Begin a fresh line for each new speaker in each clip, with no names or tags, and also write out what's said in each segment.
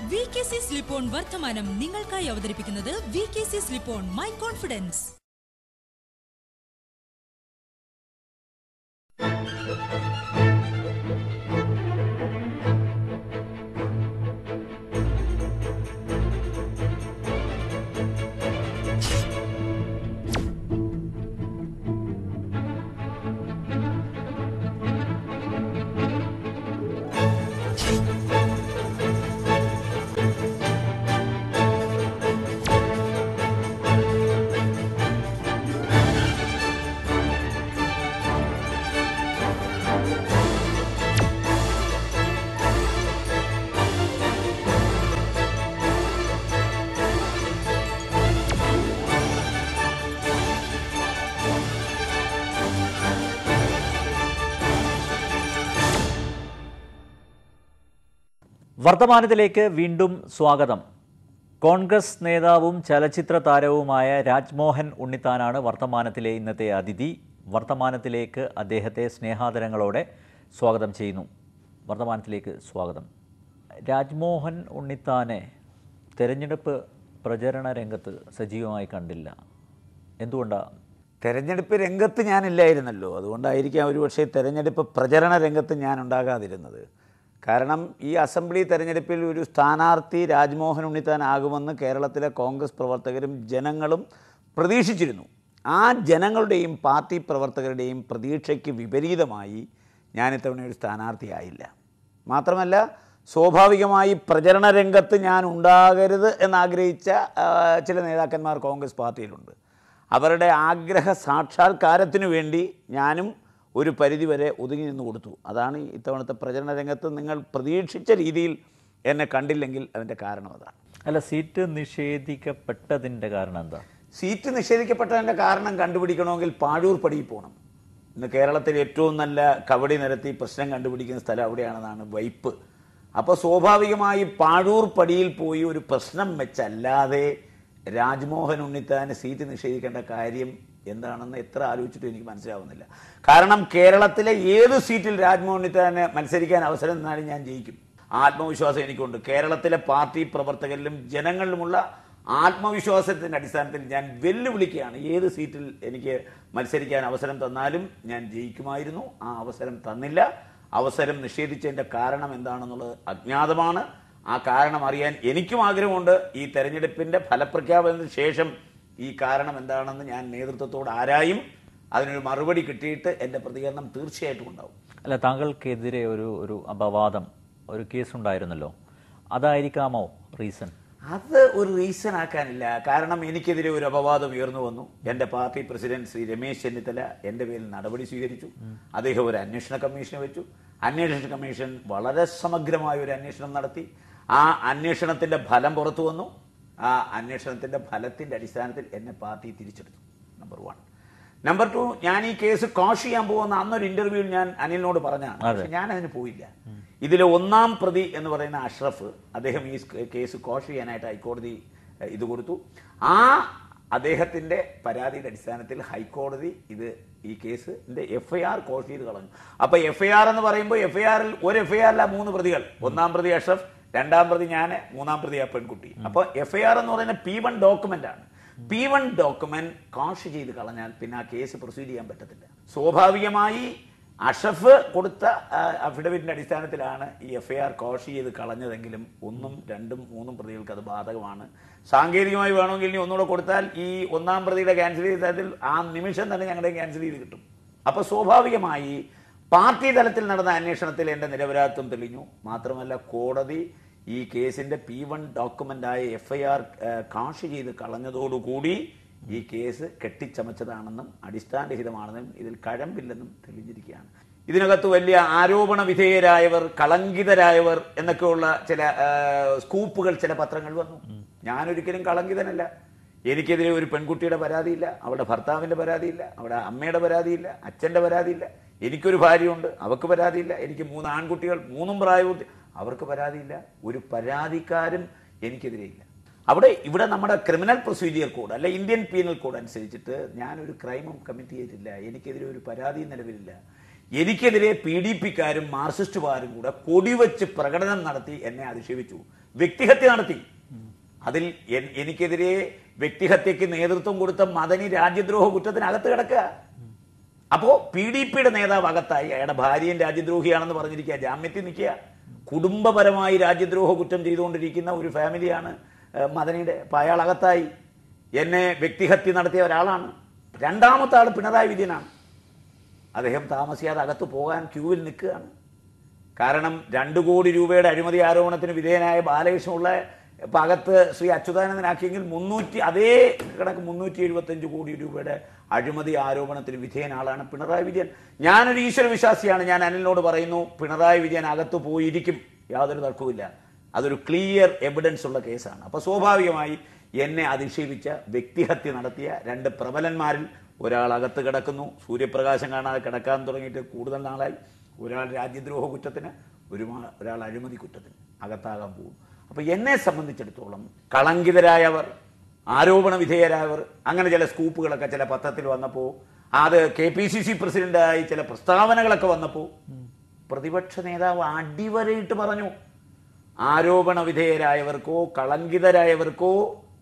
V K C slipon വർത്തമാനം നിങ്ങൾക്കായി അവതരിപ്പിക്കുന്നത് V K C സ്ലിപ്പോൺ my confidence
വർത്തമാനത്തിലേക്ക് വീണ്ടും സ്വാഗതം കോൺഗ്രസ് നേതാവും ചലച്ചിത്ര താരവുമായ രാജ്മോഹൻ ഉണ്ണിത്താനാണ് വർത്തമാനത്തിലെ ഇന്നത്തെ അതിഥി വർത്തമാനത്തിലേക്ക് അദ്ദേഹത്തെ സ്നേഹാദരങ്ങളോടെ സ്വാഗതം ചെയ്യുന്നു വർത്തമാനത്തിലേക്ക് സ്വാഗതം രാജ്മോഹൻ ഉണ്ണിത്താനെ തെരഞ്ഞെടുപ്പ് പ്രചരണ രംഗത്ത് സജീവമായി കണ്ടില്ല എന്തുകൊണ്ടാണ്
തെരഞ്ഞെടുപ്പ് രംഗത്ത് ഞാനില്ലായിരുന്നല്ലോ അതുകൊണ്ടായിരിക്കാം ഒരുപക്ഷെ തെരഞ്ഞെടുപ്പ് പ്രചരണ രംഗത്ത് ഞാൻ ഉണ്ടാകാതിരുന്നത് കാരണം ഈ അസംബ്ലി തെരഞ്ഞെടുപ്പിൽ ഒരു സ്ഥാനാർത്ഥി രാജ്മോഹൻ ഉണ്ണിത്താൻ ആകുമെന്ന് കേരളത്തിലെ കോൺഗ്രസ് പ്രവർത്തകരും ജനങ്ങളും പ്രതീക്ഷിച്ചിരുന്നു ആ ജനങ്ങളുടെയും പാർട്ടി പ്രവർത്തകരുടെയും പ്രതീക്ഷയ്ക്ക് വിപരീതമായി ഞാൻ ഇത്തവണ ഒരു സ്ഥാനാർത്ഥിയായില്ല മാത്രമല്ല സ്വാഭാവികമായി പ്രചരണ രംഗത്ത് ഞാൻ ഉണ്ടാകരുത് എന്നാഗ്രഹിച്ച ആ, ചില നേതാക്കന്മാർ കോൺഗ്രസ് പാർട്ടിയിലുണ്ട് അവരുടെ ആഗ്രഹ സാക്ഷാത്കാരത്തിനു വേണ്ടി ഞാനും ഒരു പരിധിവരെ ഒതുങ്ങി നിന്ന് കൊടുത്തു അതാണ് ഇത്തവണത്തെ പ്രചരണ രംഗത്ത് നിങ്ങൾ പ്രതീക്ഷിച്ച രീതിയിൽ എന്നെ കണ്ടില്ലെങ്കിൽ അതിൻ്റെ കാരണം അതാണ്
അല്ല സീറ്റ് നിഷേധിക്കപ്പെട്ടതിൻ്റെ കാരണം എന്താ
സീറ്റ് നിഷേധിക്കപ്പെട്ടതിൻ്റെ കാരണം കണ്ടുപിടിക്കണമെങ്കിൽ പാഴൂർ പടിയിൽ പോകണം ഇന്ന് കേരളത്തിൽ ഏറ്റവും നല്ല കബഡി നിരത്തി പ്രശ്നം കണ്ടുപിടിക്കുന്ന സ്ഥലം അവിടെയാണെന്നാണ് വൈപ്പ് അപ്പോൾ സ്വാഭാവികമായി പാഴൂർ പടിയിൽ പോയി ഒരു പ്രശ്നം വെച്ചല്ലാതെ രാജ്മോഹൻ ഉണ്ണിത്താന് സീറ്റ് നിഷേധിക്കേണ്ട കാര്യം എന്താണെന്ന് എത്ര ആലോചിച്ചിട്ടും എനിക്ക് മനസ്സിലാവുന്നില്ല കാരണം കേരളത്തിലെ ഏത് സീറ്റിൽ രാജ്മോഹൻ ഉണ്ണിത്താന് മത്സരിക്കാൻ അവസരം തന്നാലും ഞാൻ ജയിക്കും ആ ആത്മവിശ്വാസം എനിക്കുണ്ട് കേരളത്തിലെ പാർട്ടി പ്രവർത്തകരിലും ജനങ്ങളിലുമുള്ള ആത്മവിശ്വാസത്തിന്റെ അടിസ്ഥാനത്തിൽ ഞാൻ വെല്ലുവിളിക്കുകയാണ് ഏത് സീറ്റിൽ എനിക്ക് മത്സരിക്കാൻ അവസരം തന്നാലും ഞാൻ ജയിക്കുമായിരുന്നു ആ അവസരം തന്നില്ല അവസരം നിഷേധിച്ചതിന്റെ കാരണം എന്താണെന്നുള്ളത് അജ്ഞാതമാണ് ആ കാരണം അറിയാൻ എനിക്കും ആഗ്രഹമുണ്ട് ഈ തെരഞ്ഞെടുപ്പിന്റെ ഫലപ്രഖ്യാപനത്തിന് ശേഷം ഈ കാരണം എന്താണെന്ന് ഞാൻ നേതൃത്വത്തോട് ആരായും അതിനൊരു മറുപടി കിട്ടിയിട്ട് എൻ്റെ പ്രതികരണം തീർച്ചയായിട്ടും ഉണ്ടാവും
അല്ല താങ്കൾക്കെതിരെ ഒരു ഒരു അപവാദം ഒരു കേസ് ഉണ്ടായിരുന്നല്ലോ അതായിരിക്കാമോ റീസൺ
അത് ഒരു റീസൺ ആക്കാനില്ല കാരണം എനിക്കെതിരെ ഒരു അപവാദം ഉയർന്നു വന്നു എൻ്റെ പാർട്ടി പ്രസിഡന്റ് ശ്രീ രമേശ് ചെന്നിത്തല എൻ്റെ പേരിൽ നടപടി സ്വീകരിച്ചു അദ്ദേഹം ഒരു അന്വേഷണ കമ്മീഷനെ വെച്ചു അന്വേഷണ കമ്മീഷൻ വളരെ സമഗ്രമായ ഒരു അന്വേഷണം നടത്തി ആ അന്വേഷണത്തിന്റെ ഫലം പുറത്തു വന്നു ആ അന്വേഷണത്തിന്റെ ഫലത്തിന്റെ അടിസ്ഥാനത്തിൽ എന്നെ പാർട്ടി തിരിച്ചെടുത്തു നമ്പർ വൺ നമ്പർ ടു ഞാൻ ഈ കേസ് കോഷ് ചെയ്യാൻ പോകുന്ന അന്നൊരു ഇന്റർവ്യൂവിൽ ഞാൻ അനിലിനോട് പറഞ്ഞാണ് പക്ഷെ ഞാൻ അതിന് പോയില്ല ഇതിലെ ഒന്നാം പ്രതി എന്ന് പറയുന്ന അഷ്റഫ് അദ്ദേഹം ഈ കേസ് കോഷ് ചെയ്യാനായിട്ട് ഹൈക്കോടതി എഹ്, ഇത് കൊടുത്തു ആ അദ്ദേഹത്തിന്റെ പരാതിയുടെ അടിസ്ഥാനത്തിൽ ഹൈക്കോടതി ഇത് ഈ കേസിന്റെ എഫ് ഐ ആർ കോഷ് ചെയ്ത് കളഞ്ഞു അപ്പൊ എഫ് ഐ ആർ എന്ന് പറയുമ്പോൾ എഫ് ഐ ആറിൽ ഒരു എഫ് ഐ ആറില മൂന്ന് പ്രതികൾ ഒന്നാം പ്രതി അഷ്റഫ് രണ്ടാം പ്രതി ഞാൻ മൂന്നാം പ്രതി ആ പെൺകുട്ടി അപ്പൊ എഫ് ഐ ആർ എന്ന് പറയുന്ന പി വൺ ഡോക്യുമെന്റ് ആണ് പി വൺ ഡോക്യുമെന്റ് കോഷ് ചെയ്ത് കളഞ്ഞാൽ പിന്നെ ആ കേസ് പ്രൊസീഡ് ചെയ്യാൻ പറ്റത്തില്ല സ്വാഭാവികമായി അഷഫ് കൊടുത്ത ആ, അഫിഡവിറ്റിന്റെ അടിസ്ഥാനത്തിലാണ് ഈ എഫ് ഐ ആർ കോഷ് ചെയ്ത് കളഞ്ഞതെങ്കിലും ഒന്നും രണ്ടും മൂന്നും പ്രതികൾക്ക് അത് ബാധകമാണ് സാങ്കേതികമായി വേണമെങ്കിൽ ഇനി ഒന്നുകൂടെ കൊടുത്താൽ ഈ ഒന്നാം പ്രതിയുടെ ക്യാൻസൽ ചെയ്തതിൽ ആ നിമിഷം തന്നെ ഞങ്ങളുടെ ക്യാൻസൽ ചെയ്ത് കിട്ടും അപ്പൊ സ്വാഭാവികമായി പാർട്ടി തലത്തിൽ നടന്ന അന്വേഷണത്തിൽ എന്റെ നിരപരാധിത്വം തെളിഞ്ഞു മാത്രമല്ല കോടതി ഈ കേസിന്റെ പി വൺ ഡോക്യുമെന്റായ എഫ് ഐ ആർ കാഷ് ചെയ്ത് കളഞ്ഞതോടുകൂടി ഈ കേസ് കെട്ടിച്ചമച്ചതാണെന്നും അടിസ്ഥാനരഹിതമാണെന്നും ഇതിൽ കഴമ്പില്ലെന്നും തെളിഞ്ഞിരിക്കുകയാണ് ഇതിനകത്ത് വലിയ ആരോപണ വിധേയരായവർ കളങ്കിതരായവർ എന്നൊക്കെയുള്ള ചില ആ, സ്കൂപ്പുകൾ ചില പത്രങ്ങൾ വന്നു ഞാനൊരിക്കലും കളങ്കിതനല്ല എനിക്കെതിരെ ഒരു പെൺകുട്ടിയുടെ പരാതിയില്ല അവളുടെ ഭർത്താവിന്റെ പരാതിയില്ല അവളുടെ അമ്മയുടെ പരാതിയില്ല അച്ഛന്റെ പരാതിയില്ല എനിക്കൊരു ഭാര്യയുണ്ട് അവർക്ക് പരാതിയില്ല എനിക്ക് മൂന്ന് ആൺകുട്ടികൾ മൂന്നും പ്രായപൂർത്തി അവർക്ക് പരാതിയില്ല ഒരു പരാതിക്കാരും എനിക്കെതിരെയില്ല അവിടെ ഇവിടെ നമ്മുടെ ക്രിമിനൽ പ്രൊസീജിയർ കോഡ് അല്ലെ ഇന്ത്യൻ പീനൽ കോഡ് അനുസരിച്ചിട്ട് ഞാനൊരു ക്രൈമും കമ്മിറ്റ് ചെയ്തിട്ടില്ല എനിക്കെതിരെ ഒരു പരാതിയും നിലവിലില്ല എനിക്കെതിരെ പി ഡി പിക്കാരും മാർക്സിസ്റ്റുകാരും കൂടെ കൊടിവെച്ച് പ്രകടനം നടത്തി എന്നെ അധിക്ഷേപിച്ചു വ്യക്തിഹത്യ നടത്തി അതിൽ എൻ- എനിക്കെതിരെ വ്യക്തിഹത്യക്ക് നേതൃത്വം കൊടുത്ത മദനി രാജ്യദ്രോഹ കുറ്റത്തിനകത്ത് കിടക്കുക അപ്പോ പി ഡി പിയുടെ നേതാവ് അകത്തായി അയാളുടെ ഭാര്യയും രാജ്യദ്രോഹിയാണെന്ന് പറഞ്ഞിരിക്കുക ജാമ്യത്തിൽ നിൽക്കുക കുടുംബപരമായി രാജ്യദ്രോഹ കുറ്റം ചെയ്തുകൊണ്ടിരിക്കുന്ന ഒരു ഫാമിലിയാണ് ഏഹ്, മദനിയുടെ അപ്പൊ അയാൾ അകത്തായി എന്നെ വ്യക്തിഹത്യ നടത്തിയ ഒരാളാണ് രണ്ടാമത്തെ ആൾ പിണറായി വിജയനാണ് അദ്ദേഹം താമസിയാതെ അകത്ത് പോകാൻ ക്യൂവിൽ നിൽക്കുകയാണ് കാരണം രണ്ടു കോടി രൂപയുടെ അഴിമതി ആരോപണത്തിന് വിധേയനായ ബാലകൃഷ്ണനുള്ള ഇപ്പൊ അകത്ത് ശ്രീ അച്യുതാനന്ദനാക്കിയെങ്കിൽ മുന്നൂറ്റി അതേ കണക്ക് മുന്നൂറ്റി എഴുപത്തഞ്ച് കോടി രൂപയുടെ അഴിമതി ആരോപണത്തിന് വിധേയന ആളാണ് പിണറായി വിജയൻ ഞാനൊരു ഈശ്വര വിശ്വാസിയാണ് ഞാൻ അനിലിനോട് പറയുന്നു പിണറായി വിജയൻ അകത്ത് പോയിരിക്കും യാതൊരു തർക്കവുമില്ല അതൊരു ക്ലിയർ എവിഡൻസ് ഉള്ള കേസാണ് അപ്പൊ സ്വാഭാവികമായി എന്നെ അധിക്ഷേപിച്ച വ്യക്തിഹത്യ നടത്തിയ രണ്ട് പ്രബലന്മാരിൽ ഒരാൾ അകത്ത് കിടക്കുന്നു സൂര്യപ്രകാശം കാണാതെ കിടക്കാൻ തുടങ്ങിയിട്ട് കൂടുതൽ നാളായി ഒരാൾ രാജ്യദ്രോഹ കുറ്റത്തിന് ഒരു മാ- ഒരാൾ അഴിമതി കുറ്റത്തിന് അകത്താകാൻ പോകും അപ്പൊ എന്നെ സംബന്ധിച്ചിടത്തോളം കളങ്കിതരായവർ ആരോപണ വിധേയരായവർ അങ്ങനെ ചില സ്കൂപ്പുകളൊക്കെ ചില പത്രത്തിൽ വന്നപ്പോൾ അത് കെ പി സി സി പ്രസിഡന്റായി ചില പ്രസ്താവനകളൊക്കെ വന്നപ്പോൾ പ്രതിപക്ഷ നേതാവ് അടിവരയിട്ട് പറഞ്ഞു ആരോപണ വിധേയരായവർക്കോ കളങ്കിതരായവർക്കോ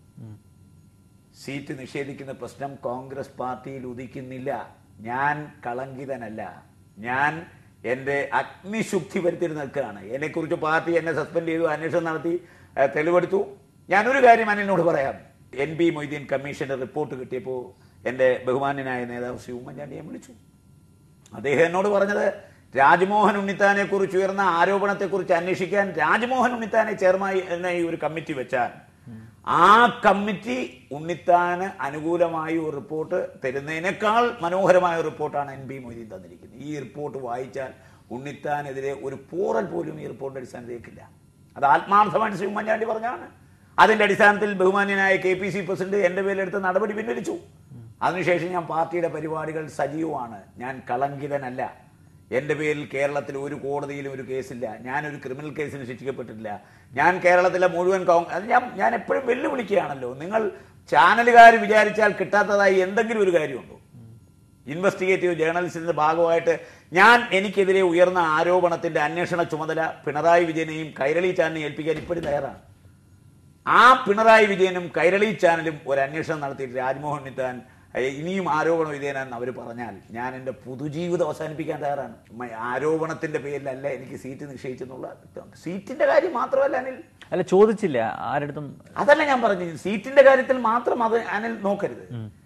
സീറ്റ് നിഷേധിക്കുന്ന പ്രശ്നം കോൺഗ്രസ് പാർട്ടിയിൽ ഉദിക്കുന്നില്ല ഞാൻ കളങ്കിതനല്ല ഞാൻ എൻ്റെ അഗ്നിശുദ്ധി വരുത്തി നിൽക്കുകയാണ് എന്നെക്കുറിച്ച് പാർട്ടി എന്നെ സസ്പെൻഡ് ചെയ്തു അന്വേഷണം നടത്തി ഏഹ്, തെളിവെടുത്തു ഞാനൊരു കാര്യം അനിലിനോട് പറയാം എൻ ബി മൊയ്തീൻ കമ്മീഷന്റെ റിപ്പോർട്ട് കിട്ടിയപ്പോൾ എൻ്റെ ബഹുമാന്യനായ നേതാവ് ശ്രീ ഉമ്മൻചാണ്ടിയെ വിളിച്ചു അദ്ദേഹം എന്നോട് പറഞ്ഞത് രാജ്മോഹൻ ഉണ്ണിത്താനെ കുറിച്ച് ഉയർന്ന ആരോപണത്തെ കുറിച്ച് അന്വേഷിക്കാൻ രാജ്മോഹൻ ഉണ്ണിത്താനെ ചെയർമാനായി ഒരു കമ്മിറ്റി വെച്ചാൽ ആ കമ്മിറ്റി ഉണ്ണിത്താന് അനുകൂലമായ ഒരു റിപ്പോർട്ട് തരുന്നതിനേക്കാൾ മനോഹരമായ ഒരു റിപ്പോർട്ടാണ് എൻ ബി മൊയ്തീൻ തന്നിരിക്കുന്നത് ഈ റിപ്പോർട്ട് വായിച്ചാൽ ഉണ്ണിത്താനെതിരെ ഒരു പോറൽ പോലും ഈ റിപ്പോർട്ടിന്റെ അടിസ്ഥാനത്തിലേക്കില്ല അത് ആത്മാർത്ഥമായിട്ട് ശ്രീ ഉമ്മൻചാണ്ടി പറഞ്ഞാണ് അതിന്റെ അടിസ്ഥാനത്തിൽ ബഹുമാന്യനായ കെ പി സി പ്രസിഡന്റ് എന്റെ പേരിലെടുത്ത നടപടി പിൻവലിച്ചു അതിനുശേഷം ഞാൻ പാർട്ടിയുടെ പരിപാടികൾ സജീവമാണ് ഞാൻ കളങ്കിതനല്ല എന്റെ പേരിൽ കേരളത്തിൽ ഒരു കോടതിയിലും ഒരു കേസില്ല ഞാനൊരു ക്രിമിനൽ കേസിന് ശിക്ഷിക്കപ്പെട്ടിട്ടില്ല ഞാൻ കേരളത്തിലെ മുഴുവൻ കോൺഗ്രസ് അത് ഞാൻ ഞാൻ എപ്പോഴും വെല്ലുവിളിക്കുകയാണല്ലോ നിങ്ങൾ ചാനലുകാർ വിചാരിച്ചാൽ കിട്ടാത്തതായി എന്തെങ്കിലും ഒരു കാര്യമുണ്ടോ ഇൻവെസ്റ്റിഗേറ്റീവ് ജേർണലിസത്തിന്റെ ഭാഗമായിട്ട് ഞാൻ എനിക്കെതിരെ ഉയർന്ന ആരോപണത്തിന്റെ അന്വേഷണ ചുമതല പിണറായി വിജയനെയും കൈരളി ചാനലിനെയും ഏൽപ്പിക്കാൻ ഇപ്പോഴും തയ്യാറാണ് ആ പിണറായി വിജയനും കൈരളി ചാനലും ഒരു അന്വേഷണം നടത്തിയിട്ട് രാജ്മോഹൻ ഉണ്ണിത്താൻ ഏഹ്, ഇനിയും ആരോപണം വിധേയനാണെന്ന് അവർ പറഞ്ഞാൽ ഞാൻ എൻ്റെ പൊതുജീവിതം അവസാനിപ്പിക്കാൻ തയ്യാറാണ് മ- ആരോപണത്തിന്റെ പേരിലല്ല എനിക്ക് സീറ്റ് നിശ്ചയിച്ചെന്നുള്ള സീറ്റിന്റെ കാര്യം മാത്രമല്ല അനിൽ
അല്ല ചോദിച്ചില്ല ആരടുത്തും
അതല്ല ഞാൻ പറഞ്ഞത് സീറ്റിന്റെ കാര്യത്തിൽ മാത്രം അത് അനിൽ നോക്കരുത്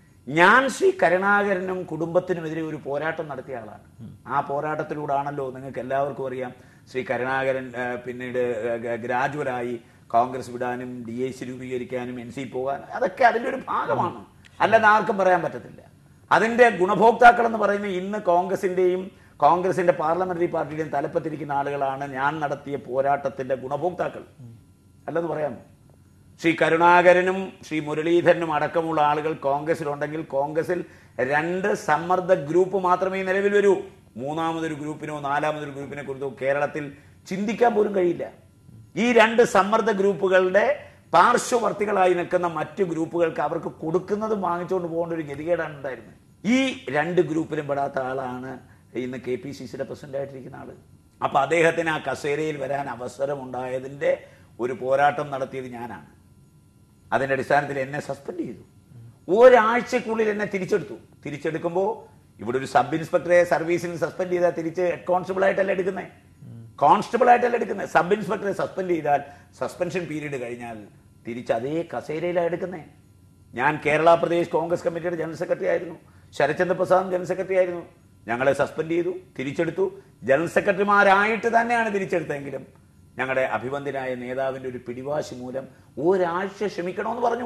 ഞാൻ ശ്രീ കരുണാകരനും കുടുംബത്തിനുമെതിരെ ഒരു പോരാട്ടം നടത്തിയ ആളാണ് ആ പോരാട്ടത്തിലൂടാണല്ലോ നിങ്ങൾക്ക് എല്ലാവർക്കും അറിയാം ശ്രീ കരുണാകരൻ ആ, പിന്നീട് ഗ്രാജുവലായി കോൺഗ്രസ് വിടാനും ഡി ഐ സി രൂപീകരിക്കാനും എൻ സി പോകാനും അതൊക്കെ അതിന്റെ ഒരു ഭാഗമാണ് അല്ലെന്ന് ആർക്കും പറയാൻ പറ്റത്തില്ല അതിന്റെ ഗുണഭോക്താക്കൾ എന്ന് പറയുന്നത് ഇന്ന് കോൺഗ്രസിന്റെയും കോൺഗ്രസിന്റെ പാർലമെന്ററി പാർട്ടിയുടെയും തലപ്പത്തിരിക്കുന്ന ആളുകളാണ് ഞാൻ നടത്തിയ പോരാട്ടത്തിന്റെ ഗുണഭോക്താക്കൾ അല്ലെന്ന് പറയാമോ ശ്രീ കരുണാകരനും ശ്രീ മുരളീധരനും അടക്കമുള്ള ആളുകൾ കോൺഗ്രസിലുണ്ടെങ്കിൽ കോൺഗ്രസിൽ രണ്ട് സമ്മർദ്ദ ഗ്രൂപ്പ് മാത്രമേ നിലവിൽ വരൂ മൂന്നാമതൊരു ഗ്രൂപ്പിനോ നാലാമതൊരു ഗ്രൂപ്പിനെ കുറിച്ചോ കേരളത്തിൽ ചിന്തിക്കാൻ പോലും കഴിയില്ല ഈ രണ്ട് സമ്മർദ്ദ ഗ്രൂപ്പുകളുടെ പാർശ്വവർത്തികളായി നിൽക്കുന്ന മറ്റു ഗ്രൂപ്പുകൾക്ക് അവർക്ക് കൊടുക്കുന്നതും വാങ്ങിച്ചുകൊണ്ട് പോകേണ്ട ഒരു ഗതികേടാണ് ഉണ്ടായിരുന്നത് ഈ രണ്ട് ഗ്രൂപ്പിലും പെടാത്ത ആളാണ് ഇന്ന് കെ പി സി സിയുടെ പ്രസിഡന്റ് ആയിട്ടിരിക്കുന്ന ആള് അപ്പൊ അദ്ദേഹത്തിന് ആ കസേരയിൽ വരാൻ അവസരമുണ്ടായതിന്റെ ഒരു പോരാട്ടം നടത്തിയത് ഞാനാണ് അതിന്റെ അടിസ്ഥാനത്തിൽ എന്നെ സസ്പെൻഡ് ചെയ്തു ഒരാഴ്ചക്കുള്ളിൽ എന്നെ തിരിച്ചെടുത്തു തിരിച്ചെടുക്കുമ്പോൾ ഇവിടെ ഒരു സബ് ഇൻസ്പെക്ടറെ സർവീസിൽ നിന്ന് സസ്പെൻഡ് ചെയ്താൽ തിരിച്ച് ഹെഡ് കോൺസ്റ്റബിൾ ആയിട്ടല്ല എടുക്കുന്നത് കോൺസ്റ്റബിൾ ആയിട്ടല്ല എടുക്കുന്നത് സബ് ഇൻസ്പെക്ടറെ സസ്പെൻഡ് ചെയ്താൽ സസ്പെൻഷൻ പീരീഡ് കഴിഞ്ഞാൽ തിരിച്ച് അതേ കസേരയിലാണ് എടുക്കുന്നത് ഞാൻ കേരള പ്രദേശ് കോൺഗ്രസ് കമ്മിറ്റിയുടെ ജനറൽ സെക്രട്ടറി ആയിരുന്നു ശരത്ചന്ദ്ര പ്രസാദ് ജനറൽ സെക്രട്ടറി ആയിരുന്നു ഞങ്ങളെ സസ്പെൻഡ് ചെയ്തു തിരിച്ചെടുത്തു ജനറൽ സെക്രട്ടറിമാരായിട്ട് തന്നെയാണ് തിരിച്ചെടുത്തതെങ്കിലും ഞങ്ങളുടെ അഭിബന്ധനായ നേതാവിന്റെ ഒരു പിടിവാശി മൂലം ഒരാഴ്ച ക്ഷമിക്കണമെന്ന് പറഞ്ഞു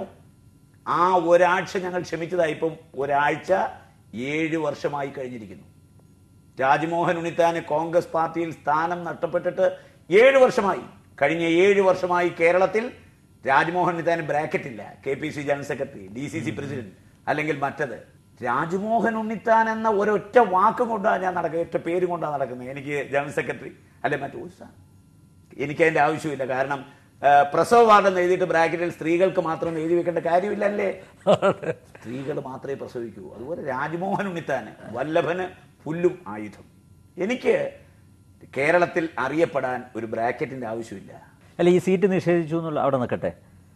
ആ ഒരാഴ്ച ഞങ്ങൾ ക്ഷമിച്ചതായി ഇപ്പം ഒരാഴ്ച ഏഴ് വർഷമായി കഴിഞ്ഞിരിക്കുന്നു രാജ്മോഹൻ ഉണ്ണിത്താന് കോൺഗ്രസ് പാർട്ടിയിൽ സ്ഥാനം നഷ്ടപ്പെട്ടിട്ട് ഏഴ് വർഷമായി കഴിഞ്ഞ ഏഴ് വർഷമായി കേരളത്തിൽ രാജ്മോഹൻ ഉണ്ണിത്താന് ബ്രാക്കറ്റ് ഇല്ല K P C general secretary D C C president അല്ലെങ്കിൽ മറ്റത് രാജ്മോഹൻ ഉണ്ണിത്താൻ എന്ന ഒരൊറ്റ വാക്കും കൊണ്ടാണ് ഞാൻ നടക്കുക ഒറ്റ പേരും കൊണ്ടാണ് നടക്കുന്നത് എനിക്ക് ജനറൽ സെക്രട്ടറി അല്ലെ മറ്റൊരു സ്ഥാനം എനിക്ക് അതിന്റെ ആവശ്യമില്ല കാരണം ആ, പ്രസവ വാർഡെന്ന് എഴുതിയിട്ട് ബ്രാക്കറ്റിൽ സ്ത്രീകൾക്ക് മാത്രം എഴുതി വെക്കേണ്ട കാര്യമില്ലല്ലേ സ്ത്രീകൾ മാത്രമേ പ്രസവിക്കൂ അതുപോലെ രാജ്മോഹൻ ഉണ്ണിത്താന് വല്ലഭന് പുല്ലും ആയുധം എനിക്ക് കേരളത്തിൽ അറിയപ്പെടാൻ ഒരു ബ്രാക്കറ്റിന്റെ ആവശ്യമില്ല
അല്ല ഈ സീറ്റ് നിഷേധിച്ചു എന്നുള്ള അവിടെ നിൽക്കട്ടെ